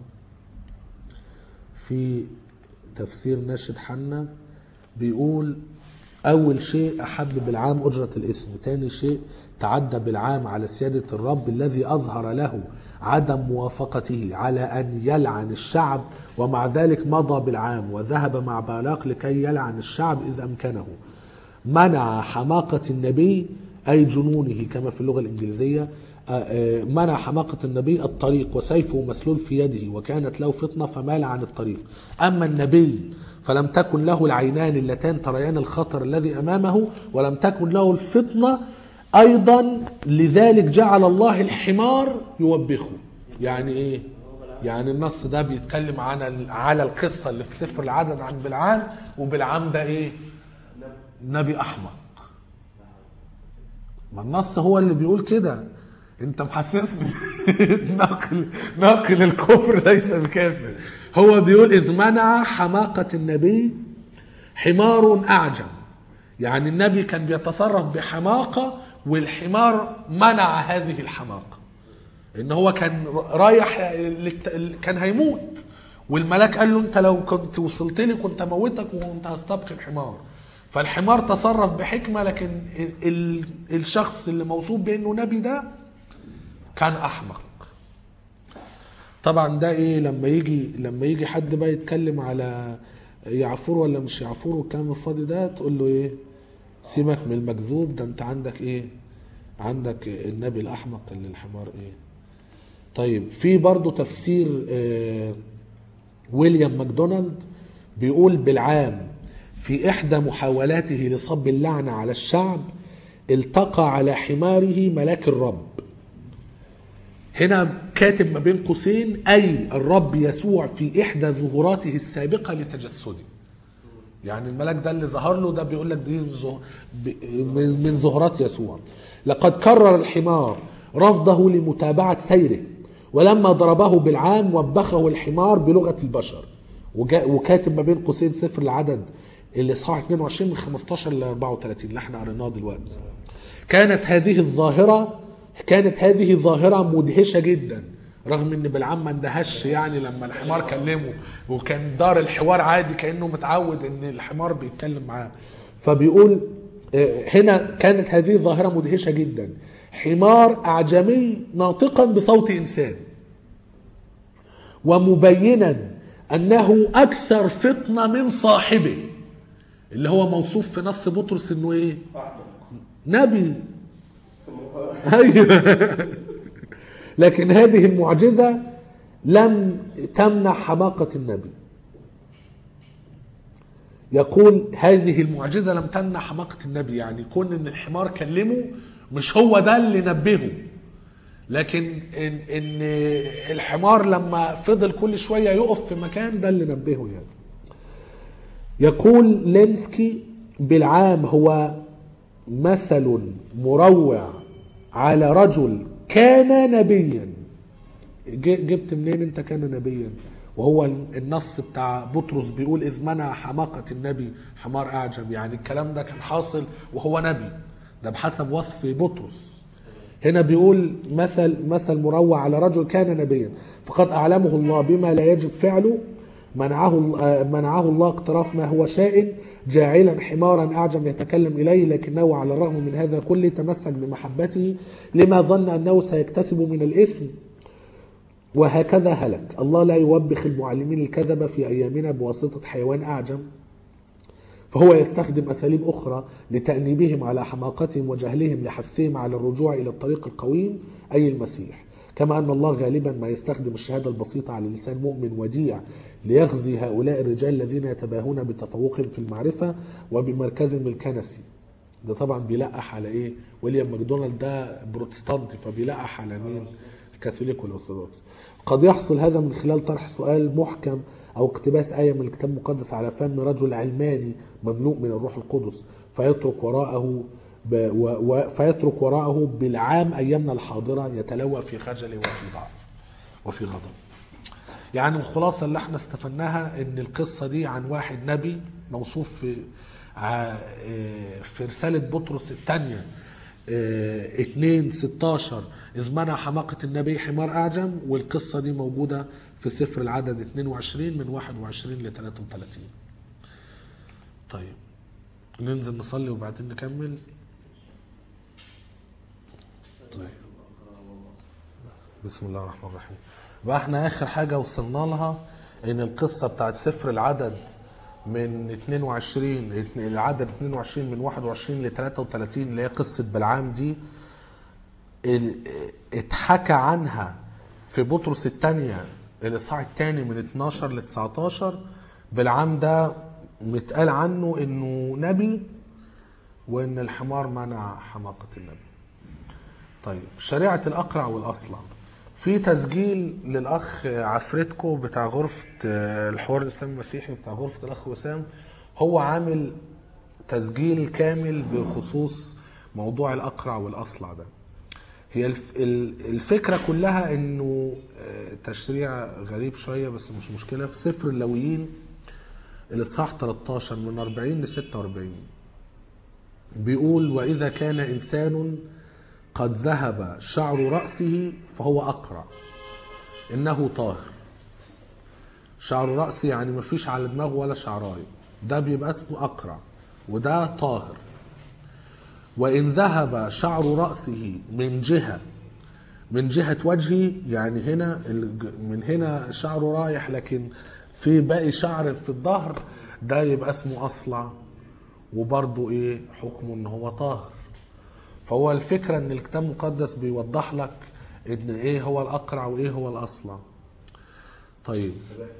في تفسير ناشد حنا بيقول أول شيء أحب بالعام أجرة الإثم تاني شيء تعدى بالعام على سيادة الرب الذي أظهر له عدم موافقته على أن يلعن الشعب ومع ذلك مضى بالعام وذهب مع بالاق لكي يلعن الشعب إذ أمكنه منع حماقة النبي أي جنونه كما في اللغة الإنجليزية آه، آه، منع حماقة النبي الطريق وسيفه مسلول في يده وكانت له فطنة فمال عن الطريق أما النبي فلم تكن له العينان اللتان تريان الخطر الذي أمامه ولم تكن له الفطنة أيضا لذلك جعل الله الحمار يوبخه يعني إيه يعني النص ده بيتكلم عن على القصه اللي في سفر العدد عن بلعام وبلعام ده ايه نبي احمق ما النص هو اللي بيقول كده انت محسسني ناقل ناقل الكفر ليس بكافر هو بيقول اذ منع حماقه النبي حمار اعجم يعني النبي كان بيتصرف بحماقه والحمار منع هذه الحماقه ان هو كان رايح للت- كان هيموت والملاك قال له انت لو كنت وصلت لي كنت اموتك وكنت هستبقي الحمار فالحمار تصرف بحكمه لكن ال ال الشخص اللي موصوف بانه نبي ده كان احمق طبعا ده ايه لما يجي لما يجي حد بقى يتكلم على يعفور ولا مش يعفور والكلام الفاضي ده تقول له ايه سيبك من المكذوب ده انت عندك ايه عندك النبي الاحمق اللي الحمار ايه طيب في برضه تفسير آه ويليام ماكدونالد بيقول بالعام في إحدى محاولاته لصب اللعنة على الشعب التقى على حماره ملاك الرب هنا كاتب ما بين قوسين أي الرب يسوع في إحدى ظهوراته السابقة لتجسده يعني الملاك ده اللي ظهر له ده بيقول لك دي زه- ب- من من ظهورات يسوع لقد كرر الحمار رفضه لمتابعة سيره ولما ضربه بالعام وبخه الحمار بلغة البشر وجا- وكاتب ما بين قوسين سفر العدد اللي صح 22 من 15 ل 34 اللي احنا قريناه دلوقتي كانت هذه الظاهرة كانت هذه ظاهرة مدهشة جدا رغم ان بالعام ما اندهش يعني لما الحمار كلمه وكان دار الحوار عادي كانه متعود ان الحمار بيتكلم معاه فبيقول آه، هنا كانت هذه ظاهرة مدهشة جدا حمار أعجمي ناطقا بصوت إنسان ومبينا أنه أكثر فطنة من صاحبه اللي هو موصوف في نص بطرس انه ايه نبي ايوه لكن هذه المعجزه لم تمنع حماقه النبي يقول هذه المعجزه لم تمنع حماقه النبي يعني كون ان الحمار كلمه مش هو ده اللي نبهه لكن ان ان الحمار لما فضل كل شويه يقف في مكان ده اللي نبهه يعني يقول لينسكي بالعام هو مثل مروع على رجل كان نبيا ج- جبت منين انت كان نبيا وهو النص بتاع بطرس بيقول اذ منع حماقه النبي حمار اعجم يعني الكلام ده كان حاصل وهو نبي ده بحسب وصف بطرس هنا بيقول مثل مثل مروع على رجل كان نبيا فقد اعلمه الله بما لا يجب فعله منعه آه، منعه الله اقتراف ما هو شائن جاعلا حمارا اعجم يتكلم اليه لكنه على الرغم من هذا كله تمسك بمحبته لما ظن انه سيكتسب من الاثم وهكذا هلك الله لا يوبخ المعلمين الكذبة في أيامنا بواسطة حيوان أعجم فهو يستخدم أساليب أخرى لتأنيبهم على حماقتهم وجهلهم لحثهم على الرجوع إلى الطريق القويم أي المسيح كما أن الله غالبا ما يستخدم الشهادة البسيطة على لسان مؤمن وديع ليغزي هؤلاء الرجال الذين يتباهون بتفوقهم في المعرفة وبمركزهم الكنسي ده طبعا بيلقح على ايه ويليام ماكدونالد ده بروتستانتي فبيلقح على مين الكاثوليك والارثوذكس قد يحصل هذا من خلال طرح سؤال محكم او اقتباس ايه من الكتاب المقدس على فم رجل علماني مملوء من الروح القدس فيترك وراءه ب... و... و... فيترك وراءه بالعام ايامنا الحاضره يتلوى في خجل وفي ضعف وفي غضب يعني الخلاصة اللي احنا استفدناها ان القصة دي عن واحد نبي موصوف في ع- اه في رسالة بطرس الثانية 2 16 إذ منع حماقة النبي حمار أعجم والقصة دي موجودة في سفر العدد 22 من 21 ل 33 طيب ننزل نصلي وبعدين نكمل طيب بسم الله الرحمن الرحيم بقى احنا اخر حاجه وصلنا لها ان القصه بتاعت سفر العدد من 22 العدد 22 من 21 ل 33 اللي هي قصه بلعام دي ال- اتحكى عنها في بطرس الثانيه الاصحاح الثاني من 12 ل 19 بلعام ده متقال عنه انه نبي وان الحمار منع حماقه النبي طيب شريعة الأقرع والأصلع في تسجيل للاخ عفرتكو بتاع غرفه آه، الحوار الاسلامي المسيحي بتاع غرفه الاخ وسام هو عامل تسجيل كامل بخصوص موضوع الاقرع والاصلع ده هي الف- ال- الفكره كلها انه آه، تشريع غريب شويه بس مش مشكله في سفر اللويين الاصحاح 13 من 40 ل 46 بيقول واذا كان انسان قد ذهب شعر راسه فهو اقرع انه طاهر شعر راسه يعني مفيش على دماغه ولا شعرايه ده بيبقى اسمه اقرع وده طاهر وإن ذهب شعر رأسه من جهة من جهة وجهه يعني هنا الج- من هنا شعره رايح لكن في باقي شعر في الظهر ده يبقى اسمه أصلع وبرضه إيه حكمه إن هو طاهر فهو الفكرة إن الكتاب المقدس بيوضح لك إن إيه هو الأقرع وإيه هو الأصلع طيب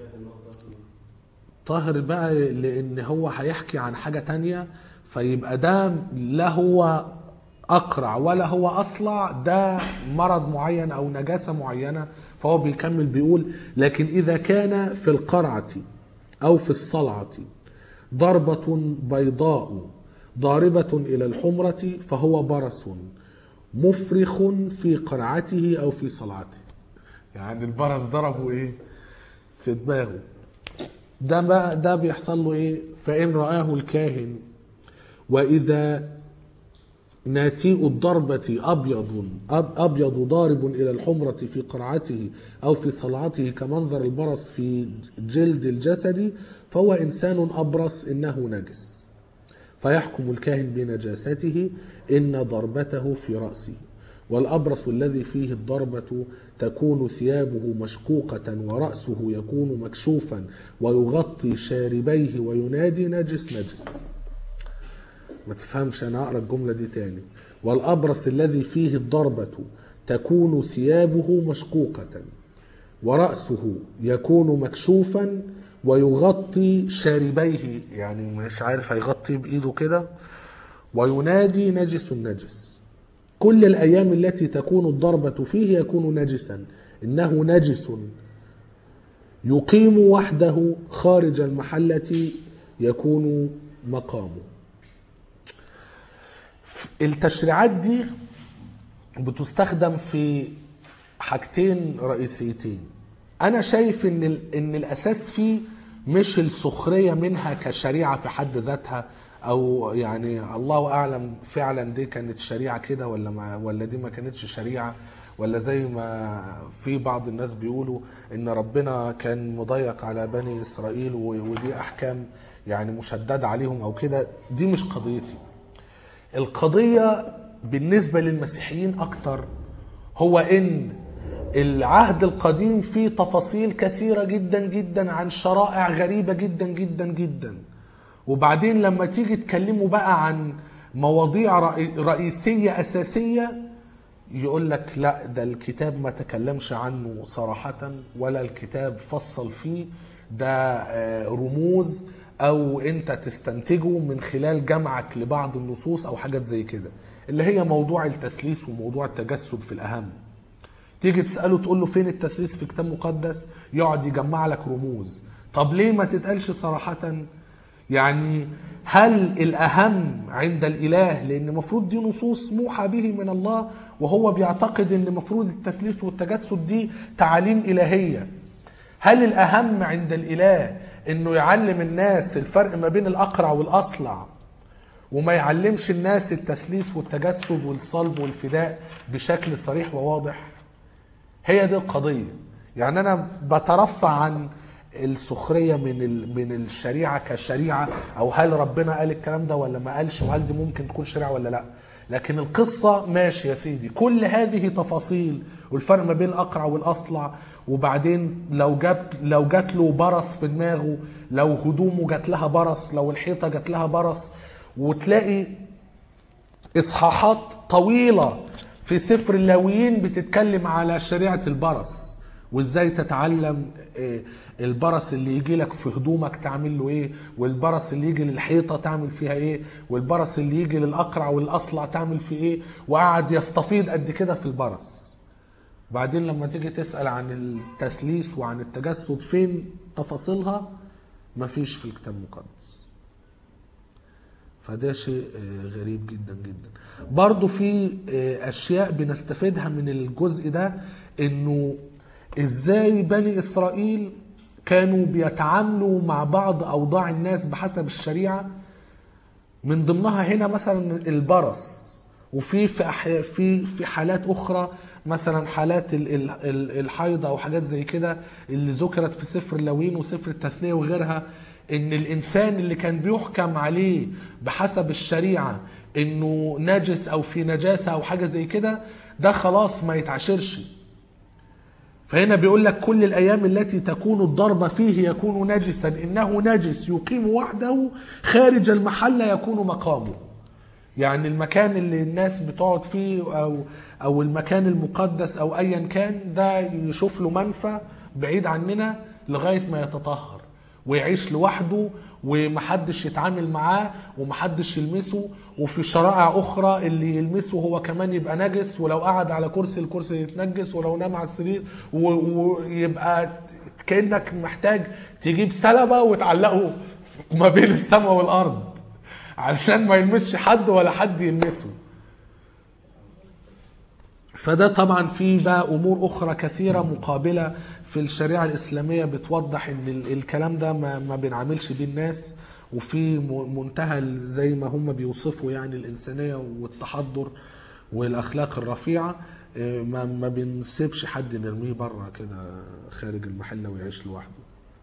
طاهر بقى لان هو هيحكي عن حاجة تانية فيبقى ده لا هو اقرع ولا هو اصلع ده مرض معين او نجاسة معينة فهو بيكمل بيقول لكن اذا كان في القرعة او في الصلعة ضربة بيضاء ضاربة الى الحمرة فهو برص مفرخ في قرعته او في صلعته يعني البرص ضربه ايه في دماغه ده بقى ده بيحصل له ايه فان رآه الكاهن واذا ناتيء الضربة أبيض أب- أبيض ضارب إلى الحمرة في قرعته أو في صلعته كمنظر البرص في جلد الجسد فهو إنسان أبرص إنه نجس فيحكم الكاهن بنجاسته إن ضربته في رأسه والأبرص الذي فيه الضربة تكون ثيابه مشقوقة ورأسه يكون مكشوفا ويغطي شاربيه وينادي نجس نجس ما تفهمش انا اقرا الجمله دي تاني والابرص الذي فيه الضربه تكون ثيابه مشقوقه وراسه يكون مكشوفا ويغطي شاربيه يعني مش عارف هيغطي بايده كده وينادي نجس نجس كل الايام التي تكون الضربه فيه يكون نجسا انه نجس يقيم وحده خارج المحله يكون مقامه التشريعات دي بتستخدم في حاجتين رئيسيتين انا شايف ان ال- ان الاساس فيه مش السخريه منها كشريعه في حد ذاتها او يعني الله اعلم فعلا دي كانت شريعه كده ولا ما ولا دي ما كانتش شريعه ولا زي ما في بعض الناس بيقولوا ان ربنا كان مضيق على بني اسرائيل و- ودي احكام يعني مشدده عليهم او كده دي مش قضيتي القضية بالنسبة للمسيحيين أكتر هو إن العهد القديم فيه تفاصيل كثيرة جدا جدا عن شرائع غريبة جدا جدا جدا وبعدين لما تيجي تكلموا بقى عن مواضيع رئي- رئيسية أساسية يقول لك لا ده الكتاب ما تكلمش عنه صراحة ولا الكتاب فصل فيه ده آه، رموز او انت تستنتجه من خلال جمعك لبعض النصوص او حاجات زي كده اللي هي موضوع التثليث وموضوع التجسد في الاهم تيجي تساله تقول له فين التثليث في كتاب مقدس يقعد يجمع لك رموز طب ليه ما تتقالش صراحة يعني هل الأهم عند الإله لأن المفروض دي نصوص موحى به من الله وهو بيعتقد أن المفروض التثليث والتجسد دي تعاليم إلهية هل الأهم عند الإله أنه يعلم الناس الفرق ما بين الأقرع والأصلع وما يعلمش الناس التثليث والتجسد والصلب والفداء بشكل صريح وواضح هي دي القضية يعني أنا بترفع عن السخرية من ال- من الشريعة كشريعة أو هل ربنا قال الكلام ده ولا ما قالش وهل دي ممكن تكون شريعة ولا لا لكن القصة ماشي يا سيدي كل هذه تفاصيل والفرق ما بين الأقرع والأصلع وبعدين لو جاب لو جات له برص في دماغه لو هدومه جات لها برص لو الحيطة جات لها برص وتلاقي اصحاحات طويله في سفر اللاويين بتتكلم على شريعه البرص وازاي تتعلم آه، البرص اللي يجي لك في هدومك تعمل له ايه والبرص اللي يجي للحيطه تعمل فيها ايه والبرص اللي يجي للاقرع والاصلع تعمل فيه ايه وقعد يستفيض قد كده في البرص بعدين لما تيجي تسأل عن التثليث وعن التجسد فين تفاصيلها مفيش في الكتاب المقدس فده شيء آه، غريب جدا جدا برضو في آه، اشياء بنستفيدها من الجزء ده انه ازاي بني اسرائيل كانوا بيتعاملوا مع بعض اوضاع الناس بحسب الشريعه من ضمنها هنا مثلا البرص وفي في أحياء في في حالات اخرى مثلا حالات ال- ال- ال- الحيض او حاجات زي كده اللي ذكرت في سفر اللوين وسفر التثنيه وغيرها ان الانسان اللي كان بيحكم عليه بحسب الشريعه انه نجس او في نجاسه او حاجه زي كده ده خلاص ما يتعاشرش فهنا بيقول لك كل الايام التي تكون الضرب فيه يكون نجسا انه نجس يقيم وحده خارج المحل يكون مقامه يعني المكان اللي الناس بتقعد فيه او او المكان المقدس او ايا كان ده يشوف له منفى بعيد عننا لغايه ما يتطهر ويعيش لوحده ومحدش يتعامل معاه ومحدش يلمسه وفي شرائع اخرى اللي يلمسه هو كمان يبقى نجس ولو قعد على كرسي الكرسي يتنجس ولو نام على السرير و- ويبقى كانك محتاج تجيب سلبه وتعلقه ما بين السماء والارض علشان ما يلمسش حد ولا حد يلمسه فده طبعا في بقى امور اخرى كثيره مقابله في الشريعه الاسلاميه بتوضح ان ال- الكلام ده ما, ما بنعاملش بيه الناس وفي م- منتهى ال- زي ما هم بيوصفوا يعني الانسانيه والتحضر والاخلاق الرفيعه إيه، ما ما بنسيبش حد نرميه بره كده خارج المحله ويعيش لوحده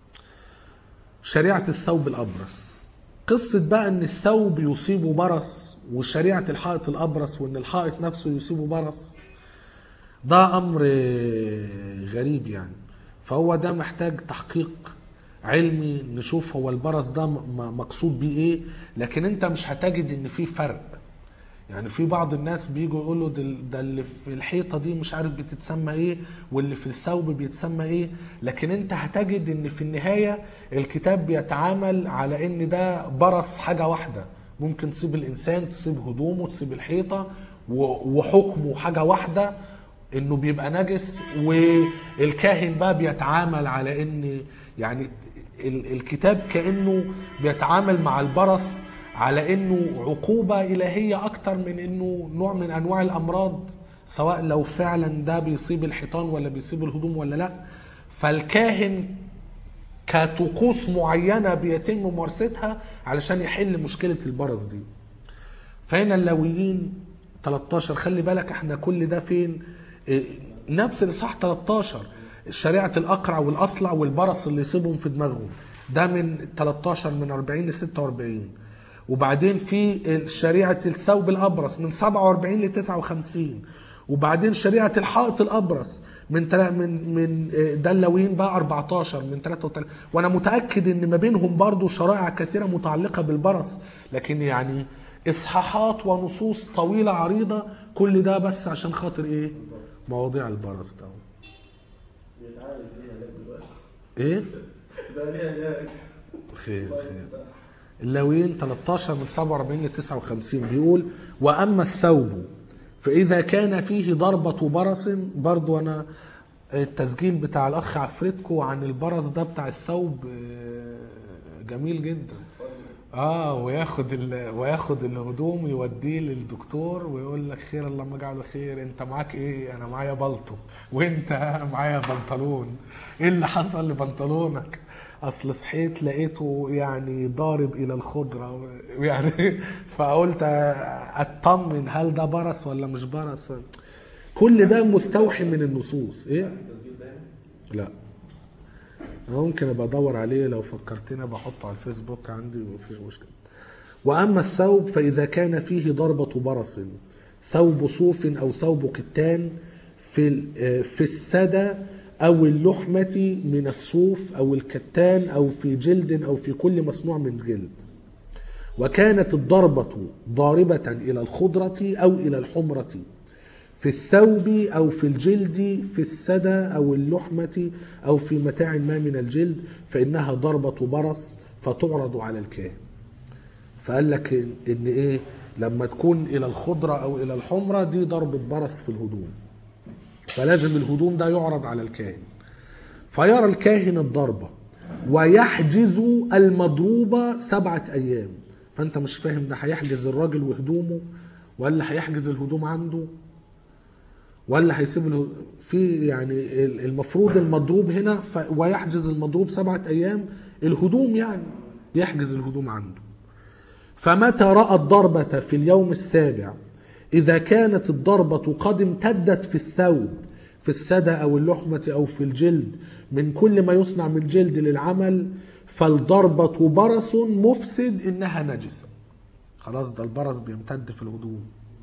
شريعة الثوب الأبرص قصة بقى إن الثوب يصيبه برص وشريعة الحائط الأبرص وإن الحائط نفسه يصيبه برص ده أمر غريب يعني فهو ده محتاج تحقيق علمي نشوف هو البرص ده م- م- مقصود بيه إيه لكن أنت مش هتجد إن في فرق يعني في بعض الناس بيجوا يقولوا ده, ده اللي في الحيطه دي مش عارف بتتسمى ايه واللي في الثوب بيتسمى ايه لكن انت هتجد ان في النهايه الكتاب بيتعامل على ان ده برص حاجه واحده ممكن تصيب الانسان تصيب هدومه تصيب الحيطه و- وحكمه حاجه واحده انه بيبقى نجس والكاهن بقى بيتعامل على ان يعني ال- الكتاب كانه بيتعامل مع البرص على انه عقوبه الهيه اكتر من انه نوع من انواع الامراض سواء لو فعلا ده بيصيب الحيطان ولا بيصيب الهدوم ولا لا فالكاهن كطقوس معينه بيتم ممارستها علشان يحل مشكله البرص دي فهنا اللاويين 13 خلي بالك احنا كل ده فين اه، نفس الاصحاح 13 شريعه الاقرع والاصلع والبرص اللي يصيبهم في دماغهم ده من 13 من 40 ل 46 وبعدين في شريعه الثوب الابرص من 47 ل 59 وبعدين شريعه الحائط الابرص من تلا من من اه، ده اللاويين بقى 14 من 33 وانا متاكد ان ما بينهم برضو شرائع كثيره متعلقه بالبرص لكن يعني اصحاحات ونصوص طويله عريضه كل ده بس عشان خاطر ايه مواضيع البرص ده
بيتعالج ليها لغايه دلوقتي
ايه
بقى ليها علاج
خير خير اللاويين 13 من 47 ل 59 بيقول واما الثوب فاذا كان فيه ضربه برص برضو انا التسجيل بتاع الاخ عفريتكو عن البرص ده بتاع الثوب آه، جميل جدا اه وياخد ال... وياخد الهدوم يوديه للدكتور ويقول لك خير اللهم اجعله خير انت معاك ايه انا معايا بلطو وانت معايا بنطلون ايه اللي حصل لبنطلونك اصل صحيت لقيته يعني ضارب الى الخضره يعني فقلت اطمن هل ده برص ولا مش برص كل ده مستوحي من النصوص ايه لا أنا ممكن ابقى ادور عليه لو فكرتني بحطه على الفيسبوك عندي مفيش مشكله واما الثوب فاذا كان فيه ضربه برص ثوب صوف او ثوب كتان في ال- في السدى او اللحمه من الصوف او الكتان او في جلد او في كل مصنوع من جلد وكانت الضربة ضاربة إلى الخضرة أو إلى الحمرة في الثوب أو في الجلد في السدى أو اللحمة أو في متاع ما من الجلد فإنها ضربة برص فتعرض على الكاهن فقال لك إن- إن إيه لما تكون إلى الخضرة أو إلى الحمرة دي ضربة برص في الهدوم فلازم الهدوم ده يعرض على الكاهن فيرى الكاهن الضربة ويحجز المضروبة سبعة أيام فأنت مش فاهم ده هيحجز الراجل وهدومه ولا هيحجز الهدوم عنده ولا هيسيب له في يعني المفروض المضروب هنا ف... ويحجز المضروب سبعة أيام الهدوم يعني يحجز الهدوم عنده فمتى رأى الضربة في اليوم السابع إذا كانت الضربة قد امتدت في الثوب في السدى أو اللحمة أو في الجلد من كل ما يصنع من جلد للعمل فالضربة برص مفسد إنها نجسة خلاص ده البرص بيمتد في الهدوم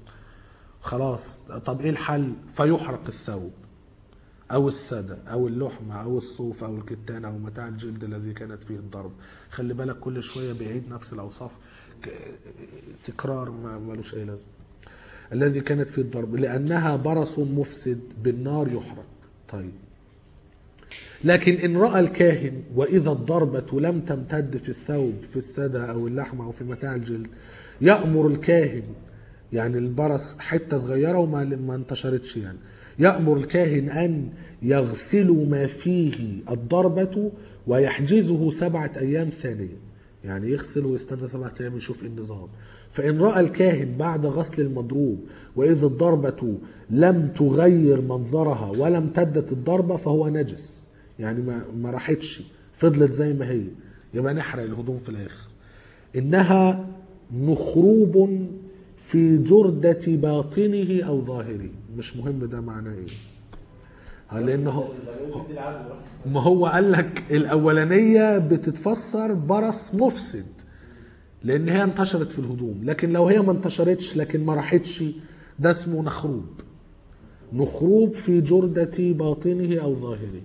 خلاص طب ايه الحل فيحرق الثوب او السدى او اللحمه او الصوف او الكتان او متاع الجلد الذي كانت فيه الضرب خلي بالك كل شويه بيعيد نفس الاوصاف ك- تكرار ما ملوش اي لازمه الذي كانت فيه الضرب لانها برص مفسد بالنار يحرق طيب لكن إن رأى الكاهن وإذا الضربة لم تمتد في الثوب في السدى أو اللحمة أو في متاع الجلد يأمر الكاهن يعني البرص حتة صغيرة وما ما انتشرتش يعني يأمر الكاهن أن يغسل ما فيه الضربة ويحجزه سبعة أيام ثانية يعني يغسل ويستنى سبعة أيام يشوف إيه النظام فإن رأى الكاهن بعد غسل المضروب وإذا الضربة لم تغير منظرها ولا امتدت الضربة فهو نجس يعني ما, ما راحتش فضلت زي ما هي يبقى نحرق الهدوم في الآخر إنها مخروب في جردة باطنه أو ظاهره مش مهم ده معناه إيه آه، لأنه هو-
دي العدوى
ما هو قال لك الاولانيه بتتفسر برص مفسد لان هي انتشرت في الهدوم لكن لو هي ما انتشرتش لكن ما راحتش ده اسمه نخروب نخروب في جردة باطنه او ظاهره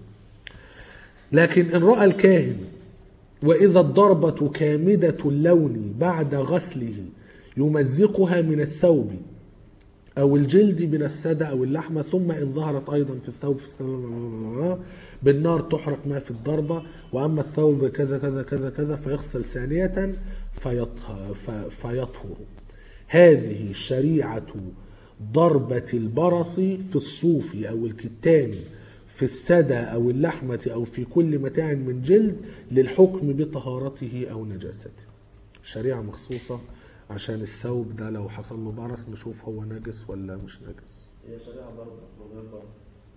لكن ان راى الكاهن واذا الضربة كامدة اللون بعد غسله يمزقها من الثوب أو الجلد من السدى أو اللحمة ثم إن ظهرت أيضا في الثوب في السنة بالنار تحرق ما في الضربة وأما الثوب كذا كذا كذا كذا فيغسل ثانية فيطهر, ف- فيطهر هذه شريعة ضربة البرص في الصوف أو الكتان في السدى أو اللحمة أو في كل متاع من جلد للحكم بطهارته أو نجاسته شريعة مخصوصة عشان الثوب ده لو حصل له برص نشوف هو نجس ولا مش نجس
هي شريعة ضربة من غير برص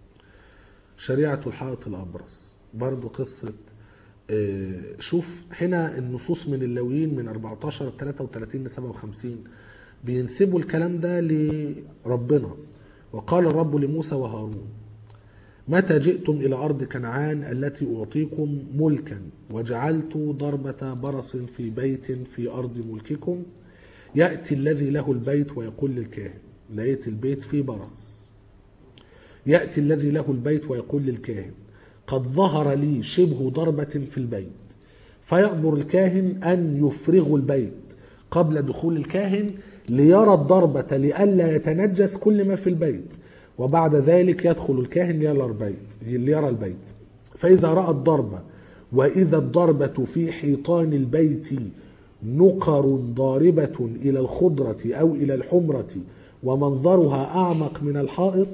شريعة الحائط الأبرص برضو قصة آه، شوف هنا النصوص من اللويين من 14 33 ل 57 بينسبوا الكلام ده لربنا وقال الرب لموسى وهارون متى جئتم إلى أرض كنعان التي أعطيكم ملكا وجعلت ضربة برص في بيت في أرض ملككم يأتي الذي له البيت ويقول للكاهن لقيت البيت فيه برص يأتي الذي له البيت ويقول للكاهن قد ظهر لي شبه ضربة في البيت فيأمر الكاهن أن يفرغوا البيت قبل دخول الكاهن ليرى الضربة لئلا يتنجس كل ما في البيت وبعد ذلك يدخل الكاهن ليرى البيت ليرى البيت فإذا رأى الضربة وإذا الضربة في حيطان البيت نقر ضاربة إلى الخضرة أو إلى الحمرة ومنظرها أعمق من الحائط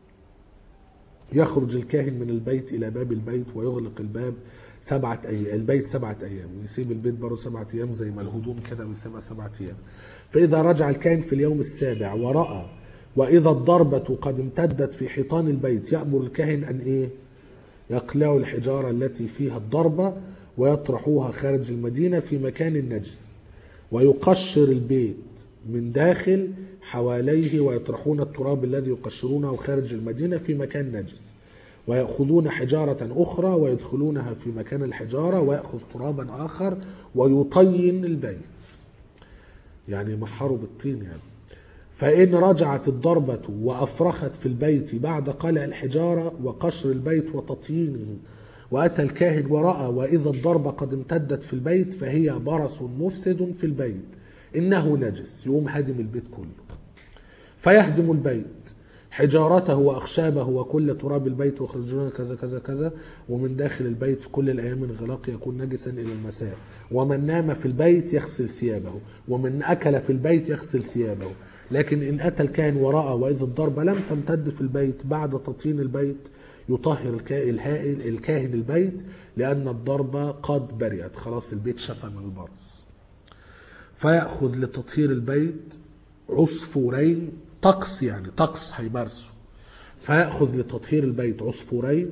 يخرج الكاهن من البيت إلى باب البيت ويغلق الباب سبعة أيام البيت سبعة أيام ويسيب البيت برضه سبعة أيام زي ما الهدوم كده ويسيبها سبعة أيام فإذا رجع الكاهن في اليوم السابع ورأى وإذا الضربة قد امتدت في حيطان البيت يأمر الكاهن أن إيه يقلعوا الحجارة التي فيها الضربة ويطرحوها خارج المدينة في مكان نجس ويقشر البيت من داخل حواليه ويطرحون التراب الذي يقشرونه خارج المدينة في مكان نجس ويأخذون حجارة أخرى ويدخلونها في مكان الحجارة ويأخذ ترابا آخر ويطين البيت يعني يمحروا بالطين يعني فإن رجعت الضربة وأفرخت في البيت بعد قلع الحجارة وقشر البيت وتطيينه وأتى الكاهن ورأى وإذا الضربة قد امتدت في البيت فهي برص مفسد في البيت إنه نجس يقوم هدم البيت كله فيهدم البيت حجارته وأخشابه وكل تراب البيت ويخرجون كذا كذا كذا ومن داخل البيت في كل الأيام الغلاق يكون نجسا إلى المساء ومن نام في البيت يغسل ثيابه ومن أكل في البيت يغسل ثيابه لكن إن أتى الكاهن ورأى وإذا الضربة لم تمتد في البيت بعد تطهير البيت يطهر الكا- الهائل الكاهن البيت لأن الضربة قد برئت خلاص البيت شفى من البرص فيأخذ لتطهير البيت عصفورين طقس يعني طقس هيمارسه فيأخذ لتطهير البيت عصفورين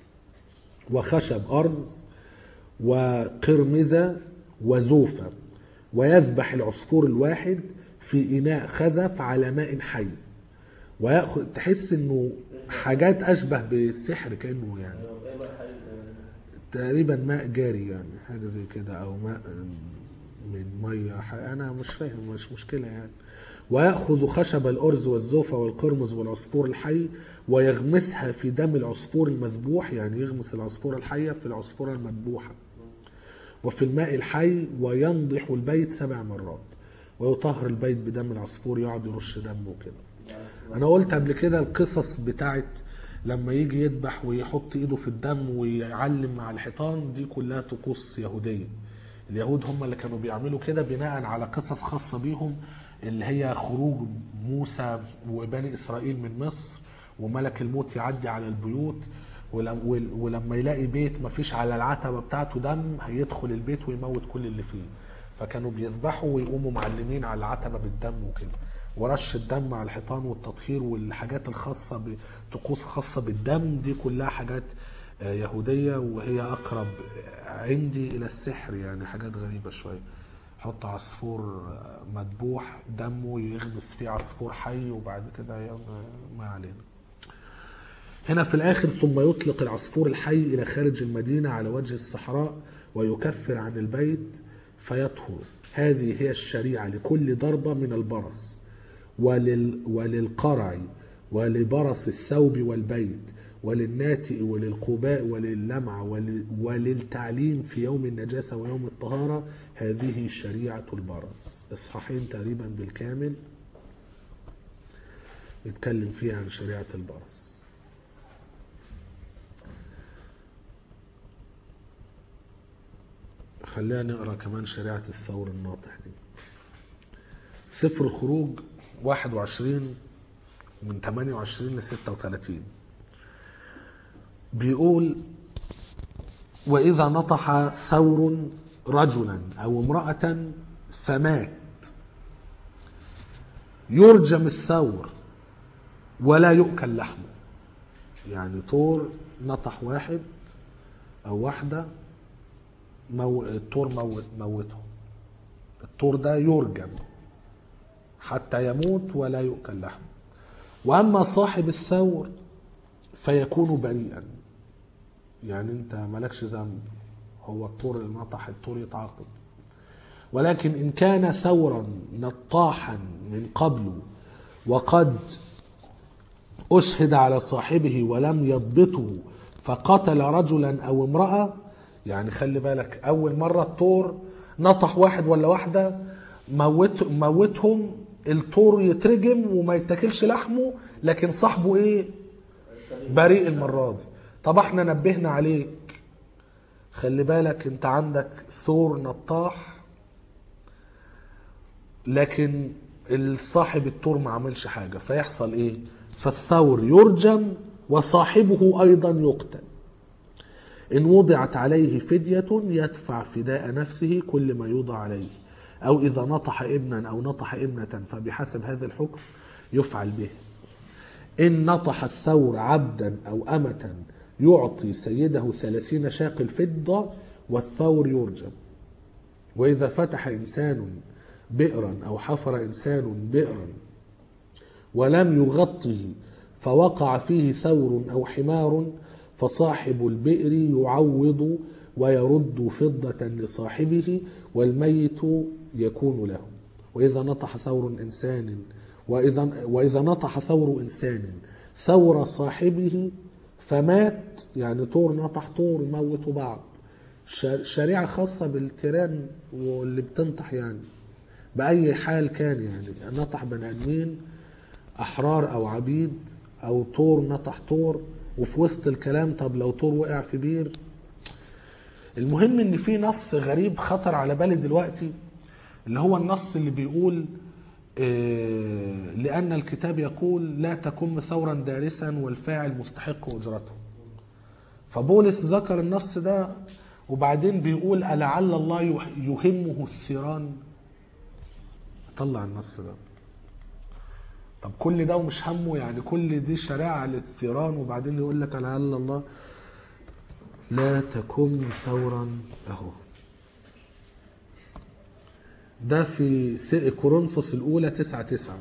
وخشب أرز وقرمزة وزوفة ويذبح العصفور الواحد في إناء خزف على ماء حي ويأخذ تحس إنه حاجات أشبه بالسحر كأنه يعني
ايه بقى حي
تقريبا ماء جاري يعني حاجة زي كده أو ماء من مية ح- أنا مش فاهم مش مشكلة يعني ويأخذ خشب الأرز والزوفة والقرمز والعصفور الحي ويغمسها في دم العصفور المذبوح يعني يغمس العصفورة الحية في العصفورة المذبوحة وفي الماء الحي وينضح البيت سبع مرات ويطهر البيت بدم العصفور يقعد يرش دمه كده انا قلت قبل كده القصص بتاعت لما يجي يذبح ويحط ايده في الدم ويعلم مع الحيطان دي كلها طقوس يهوديه اليهود هم اللي كانوا بيعملوا كده بناء على قصص خاصه بيهم اللي هي خروج موسى وبني اسرائيل من مصر وملك الموت يعدي على البيوت ولم- ول- ولما يلاقي بيت ما فيش على العتبه بتاعته دم هيدخل البيت ويموت كل اللي فيه فكانوا بيذبحوا ويقوموا معلمين على العتبه بالدم وكده ورش الدم على الحيطان والتطهير والحاجات الخاصه بطقوس خاصه بالدم دي كلها حاجات آه، يهوديه وهي اقرب عندي الى السحر يعني حاجات غريبه شويه حط عصفور آه، مذبوح دمه يغمس فيه عصفور حي وبعد كده يلا ما علينا هنا في الآخر ثم يطلق العصفور الحي إلى خارج المدينة على وجه الصحراء ويكفر عن البيت فيطهر هذه هي الشريعة لكل ضربة من البرص ولل وللقرع ولبرص الثوب والبيت وللناتئ وللقباء ولللمع ول- وللتعليم في يوم النجاسة ويوم الطهارة هذه شريعة البرص إصحاحين تقريبا بالكامل نتكلم فيها عن شريعة البرص خلينا نقرا كمان شريعة الثور الناطح دي سفر الخروج 21 من 28 ل 36 بيقول وإذا نطح ثور رجلا أو امرأة فمات يرجم الثور ولا يؤكل لحمه يعني طور نطح واحد أو واحدة مو... الطور موت موته الطور ده يرجم حتى يموت ولا يؤكل لحمه واما صاحب الثور فيكون بريئا يعني انت مالكش ذنب هو الطور اللي نطح الطور يتعاقب ولكن ان كان ثورا نطاحا من قبل وقد أشهد على صاحبه ولم يضبطه فقتل رجلا أو امرأة يعني خلي بالك أول مرة الطور نطح واحد ولا واحدة موت موتهم الطور يترجم وما يتاكلش لحمه لكن صاحبه ايه بريء المرة دي طب احنا نبهنا عليك خلي بالك انت عندك ثور نطاح لكن صاحب الطور ما عملش حاجة فيحصل ايه فالثور يرجم وصاحبه ايضا يقتل ان وضعت عليه فدية يدفع فداء نفسه كل ما يوضع عليه او اذا نطح ابنا او نطح ابنة فبحسب هذا الحكم يفعل به ان نطح الثور عبدا او امة يعطي سيده ثلاثين شاقل فضة والثور يرجم وإذا فتح إنسان بئرا أو حفر إنسان بئرا ولم يغطه فوقع فيه ثور أو حمار فصاحب البئر يعوض ويرد فضة لصاحبه والميت يكون له وإذا نطح ثور إنسان وإذا, وإذا نطح ثور إنسان ثور صاحبه فمات يعني طور نطح طور موتوا بعض شريعة خاصة بالتيران واللي بتنطح يعني بأي حال كان يعني نطح بني آدمين أحرار أو عبيد أو طور نطح طور وفي وسط الكلام طب لو طور وقع في بير المهم ان في نص غريب خطر على بالي دلوقتي اللي هو النص اللي بيقول إيه، لأن الكتاب يقول لا تكن ثورا دارسا والفاعل مستحق أجرته فبولس ذكر النص ده وبعدين بيقول ألعل الله يح- يهمه الثيران طلع النص ده طب كل ده ومش همه يعني كل دي شريعة للثيران وبعدين يقول لك لعل الله لا تكن ثورا اهو ده في س- كورنثوس الأولى تسعة تسعة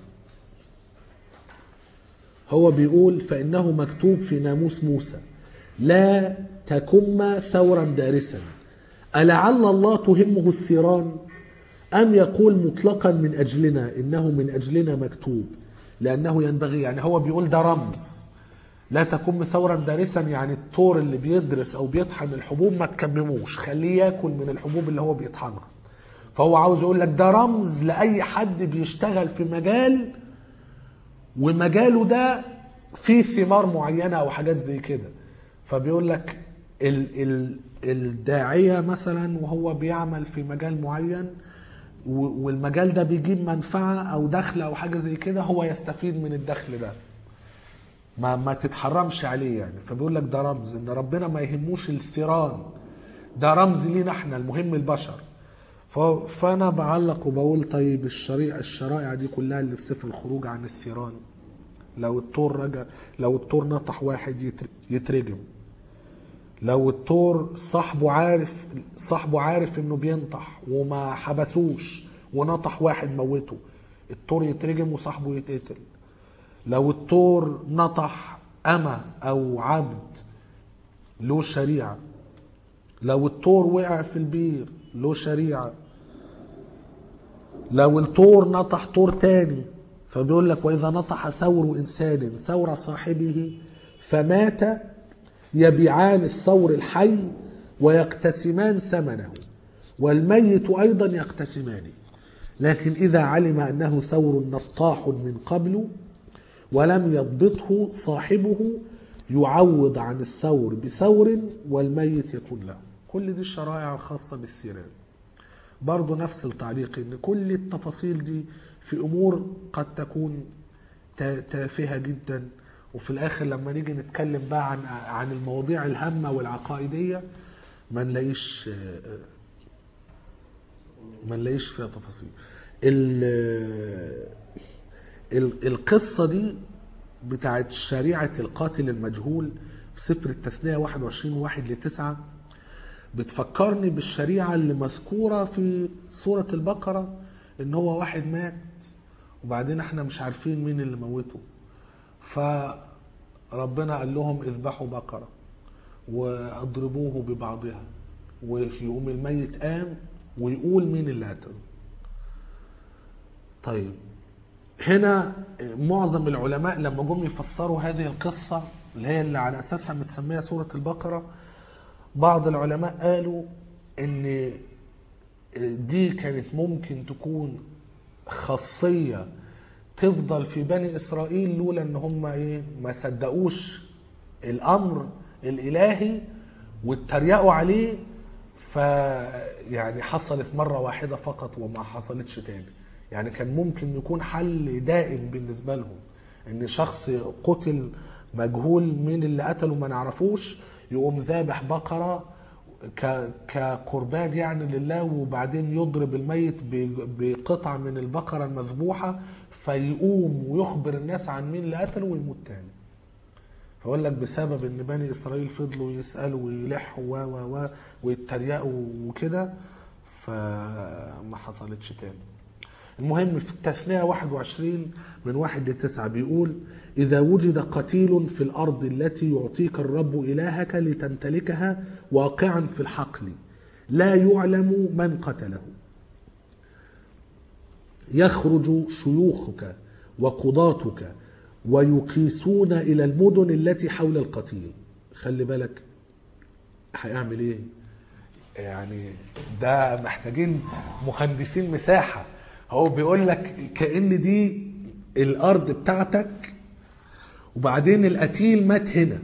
هو بيقول فإنه مكتوب في ناموس موسى لا تكن ثورا دارسا ألعل الله تهمه الثيران أم يقول مطلقا من أجلنا إنه من أجلنا مكتوب لأنه ينبغي يعني هو بيقول ده رمز لا تكن ثورا دارسا يعني الطور اللي بيدرس أو بيطحن الحبوب ما تكمموش خليه ياكل من الحبوب اللي هو بيطحنها فهو عاوز يقول لك ده رمز لأي حد بيشتغل في مجال ومجاله ده فيه ثمار معينة أو حاجات زي كده فبيقول لك ال ال الداعية مثلا وهو بيعمل في مجال معين و- والمجال ده بيجيب منفعة أو دخل أو حاجة زي كده هو يستفيد من الدخل ده ما ما تتحرمش عليه يعني فبيقول لك ده رمز ان ربنا ما يهموش الثيران ده رمز لينا احنا المهم البشر ف- فانا بعلق وبقول طيب الشريعه الشرائع دي كلها اللي في سفر الخروج عن الثيران لو الطور رجع لو الطور نطح واحد يتر- يترجم لو الطور صاحبه عارف صاحبه عارف انه بينطح وما حبسوش ونطح واحد موته الطور يترجم وصاحبه يتقتل لو الطور نطح أما أو عبد له شريعة لو الطور وقع في البير له شريعة لو الطور نطح طور تاني فبيقول لك وإذا نطح ثور إنسان ثور صاحبه فمات يبيعان الثور الحي ويقتسمان ثمنه والميت أيضا يقتسمانه لكن إذا علم أنه ثور نطاح من قبل ولم يضبطه صاحبه يعوض عن الثور بثور والميت يكون له كل دي الشرائع الخاصة بالثيران برضو نفس التعليق ان كل التفاصيل دي في امور قد تكون تا- تافهة جدا وفي الاخر لما نيجي نتكلم بقى عن عن المواضيع الهامة والعقائدية ما نلاقيش ما نلاقيش فيها تفاصيل ال- ال- القصة دي بتاعت شريعة القاتل المجهول في سفر التثنية 21 واحد لتسعة بتفكرني بالشريعة اللي مذكورة في سورة البقرة ان هو واحد مات وبعدين احنا مش عارفين مين اللي موته فربنا قال لهم اذبحوا بقرة واضربوه ببعضها ويقوم الميت قام ويقول مين اللي قتله طيب هنا معظم العلماء لما جم يفسروا هذه القصة اللي هي اللي على أساسها متسمية سورة البقرة بعض العلماء قالوا إن دي كانت ممكن تكون خاصية تفضل في بني إسرائيل لولا إن هم إيه ما صدقوش الأمر الإلهي واتريقوا عليه ف يعني حصلت مرة واحدة فقط وما حصلتش تاني يعني كان ممكن يكون حل دائم بالنسبة لهم ان شخص قتل مجهول مين اللي قتله ما نعرفوش يقوم ذابح بقرة ك- كقربان يعني لله وبعدين يضرب الميت ب- بقطعة من البقرة المذبوحة فيقوم ويخبر الناس عن مين اللي قتله ويموت تاني فأقول لك بسبب ان بني اسرائيل فضلوا يسالوا ويلحوا و و و ويتريقوا وكده فما حصلتش تاني. المهم في التثنية 21 من واحد لتسعة بيقول إذا وجد قتيل في الأرض التي يعطيك الرب إلهك لتمتلكها واقعا في الحقل لا يعلم من قتله يخرج شيوخك وقضاتك ويقيسون إلى المدن التي حول القتيل خلي بالك هيعمل ايه يعني ده محتاجين مهندسين مساحة هو بيقول لك كأن دي الأرض بتاعتك وبعدين القتيل مات هنا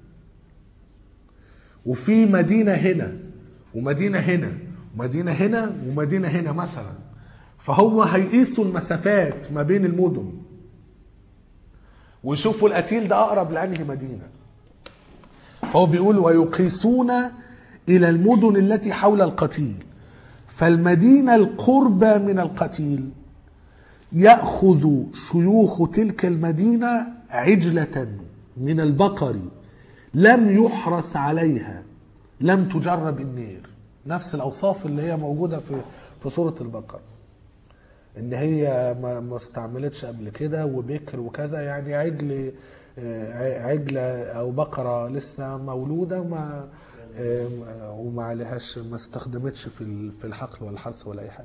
وفي مدينة هنا ومدينة هنا ومدينة هنا ومدينة هنا مثلا فهو هيقيسوا المسافات ما بين المدن ويشوفوا القتيل ده اقرب لانهي مدينه فهو بيقول ويقيسون الى المدن التي حول القتيل فالمدينه القربى من القتيل ياخذ شيوخ تلك المدينه عجله من البقر لم يحرث عليها لم تجرب النير نفس الاوصاف اللي هي موجوده في في سوره البقره ان هي ما ما استعملتش قبل كده وبكر وكذا يعني عجل آه، عجله او بقره لسه مولوده وما آه، وما عليهاش ما استخدمتش في ال- في الحقل ولا الحرث ولا اي حاجه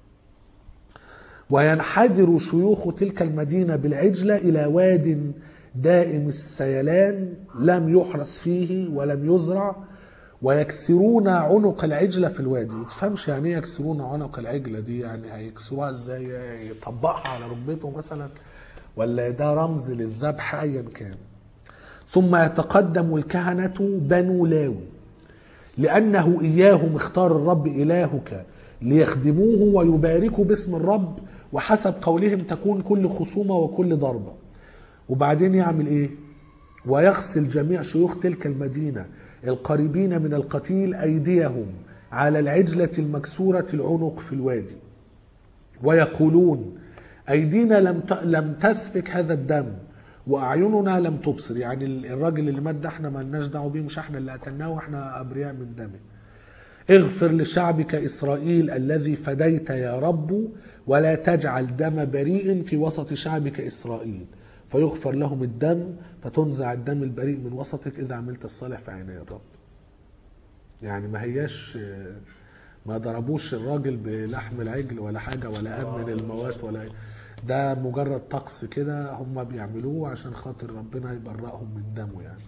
وينحدر شيوخ تلك المدينة بالعجلة إلى واد دائم السيلان لم يحرث فيه ولم يزرع ويكسرون عنق العجلة في الوادي ما تفهمش يعني ايه يكسرون عنق العجلة دي يعني هيكسروها ازاي يطبقها على ركبته مثلا ولا ده رمز للذبح ايا كان ثم يتقدم الكهنة بنو لاوي لأنه إياهم اختار الرب إلهك ليخدموه ويباركوا باسم الرب وحسب قولهم تكون كل خصومة وكل ضربة وبعدين يعمل إيه ويغسل جميع شيوخ تلك المدينة القريبين من القتيل أيديهم على العجلة المكسورة العنق في الوادي ويقولون أيدينا لم ت- لم تسفك هذا الدم وأعيننا لم تبصر يعني ال- الراجل اللي مات ده احنا ما لناش دعوه بيه مش احنا اللي قتلناه واحنا أبرياء من دمه اغفر لشعبك إسرائيل الذي فديت يا رب ولا تجعل دم بريء في وسط شعبك إسرائيل فيغفر لهم الدم فتنزع الدم البريء من وسطك إذا عملت الصالح في عيني الرب يعني ما هياش ما ضربوش الراجل بلحم العجل ولا حاجة ولا أمن الموات ولا ده مجرد طقس كده هم بيعملوه عشان خاطر ربنا يبرئهم من دمه يعني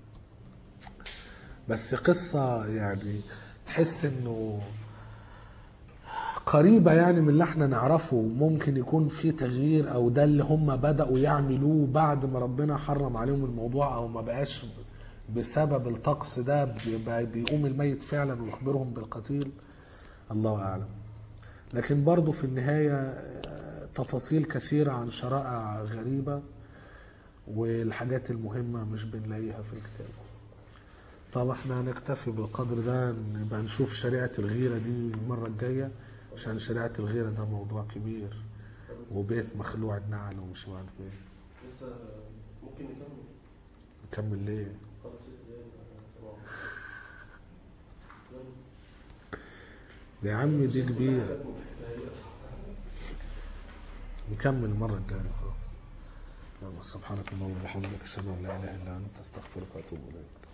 بس قصة يعني تحس انه قريبة يعني من اللي احنا نعرفه ممكن يكون في تغيير او ده اللي هم بدأوا يعملوه بعد ما ربنا حرم عليهم الموضوع او ما بقاش بسبب الطقس ده بيبقى بيقوم الميت فعلا ويخبرهم بالقتيل الله اعلم لكن برضو في النهاية آه، تفاصيل كثيرة عن شرائع غريبة والحاجات المهمة مش بنلاقيها في الكتاب طب احنا هنكتفي بالقدر ده نبقى نشوف شريعة الغيرة دي المرة الجاية عشان شريعة الغيرة ده موضوع كبير وبيت مخلوع النعل ومش عارف ايه
لسه ممكن نكمل
نكمل ليه
خلاص ست دقايق سبعة يلا.
ده يا عم دي كبيرة
حاجات متحكاية.
نكمل المرة الجاية يلا سبحانك اللهم وبحمدك اشهد ان لا اله الا انت استغفرك واتوب اليك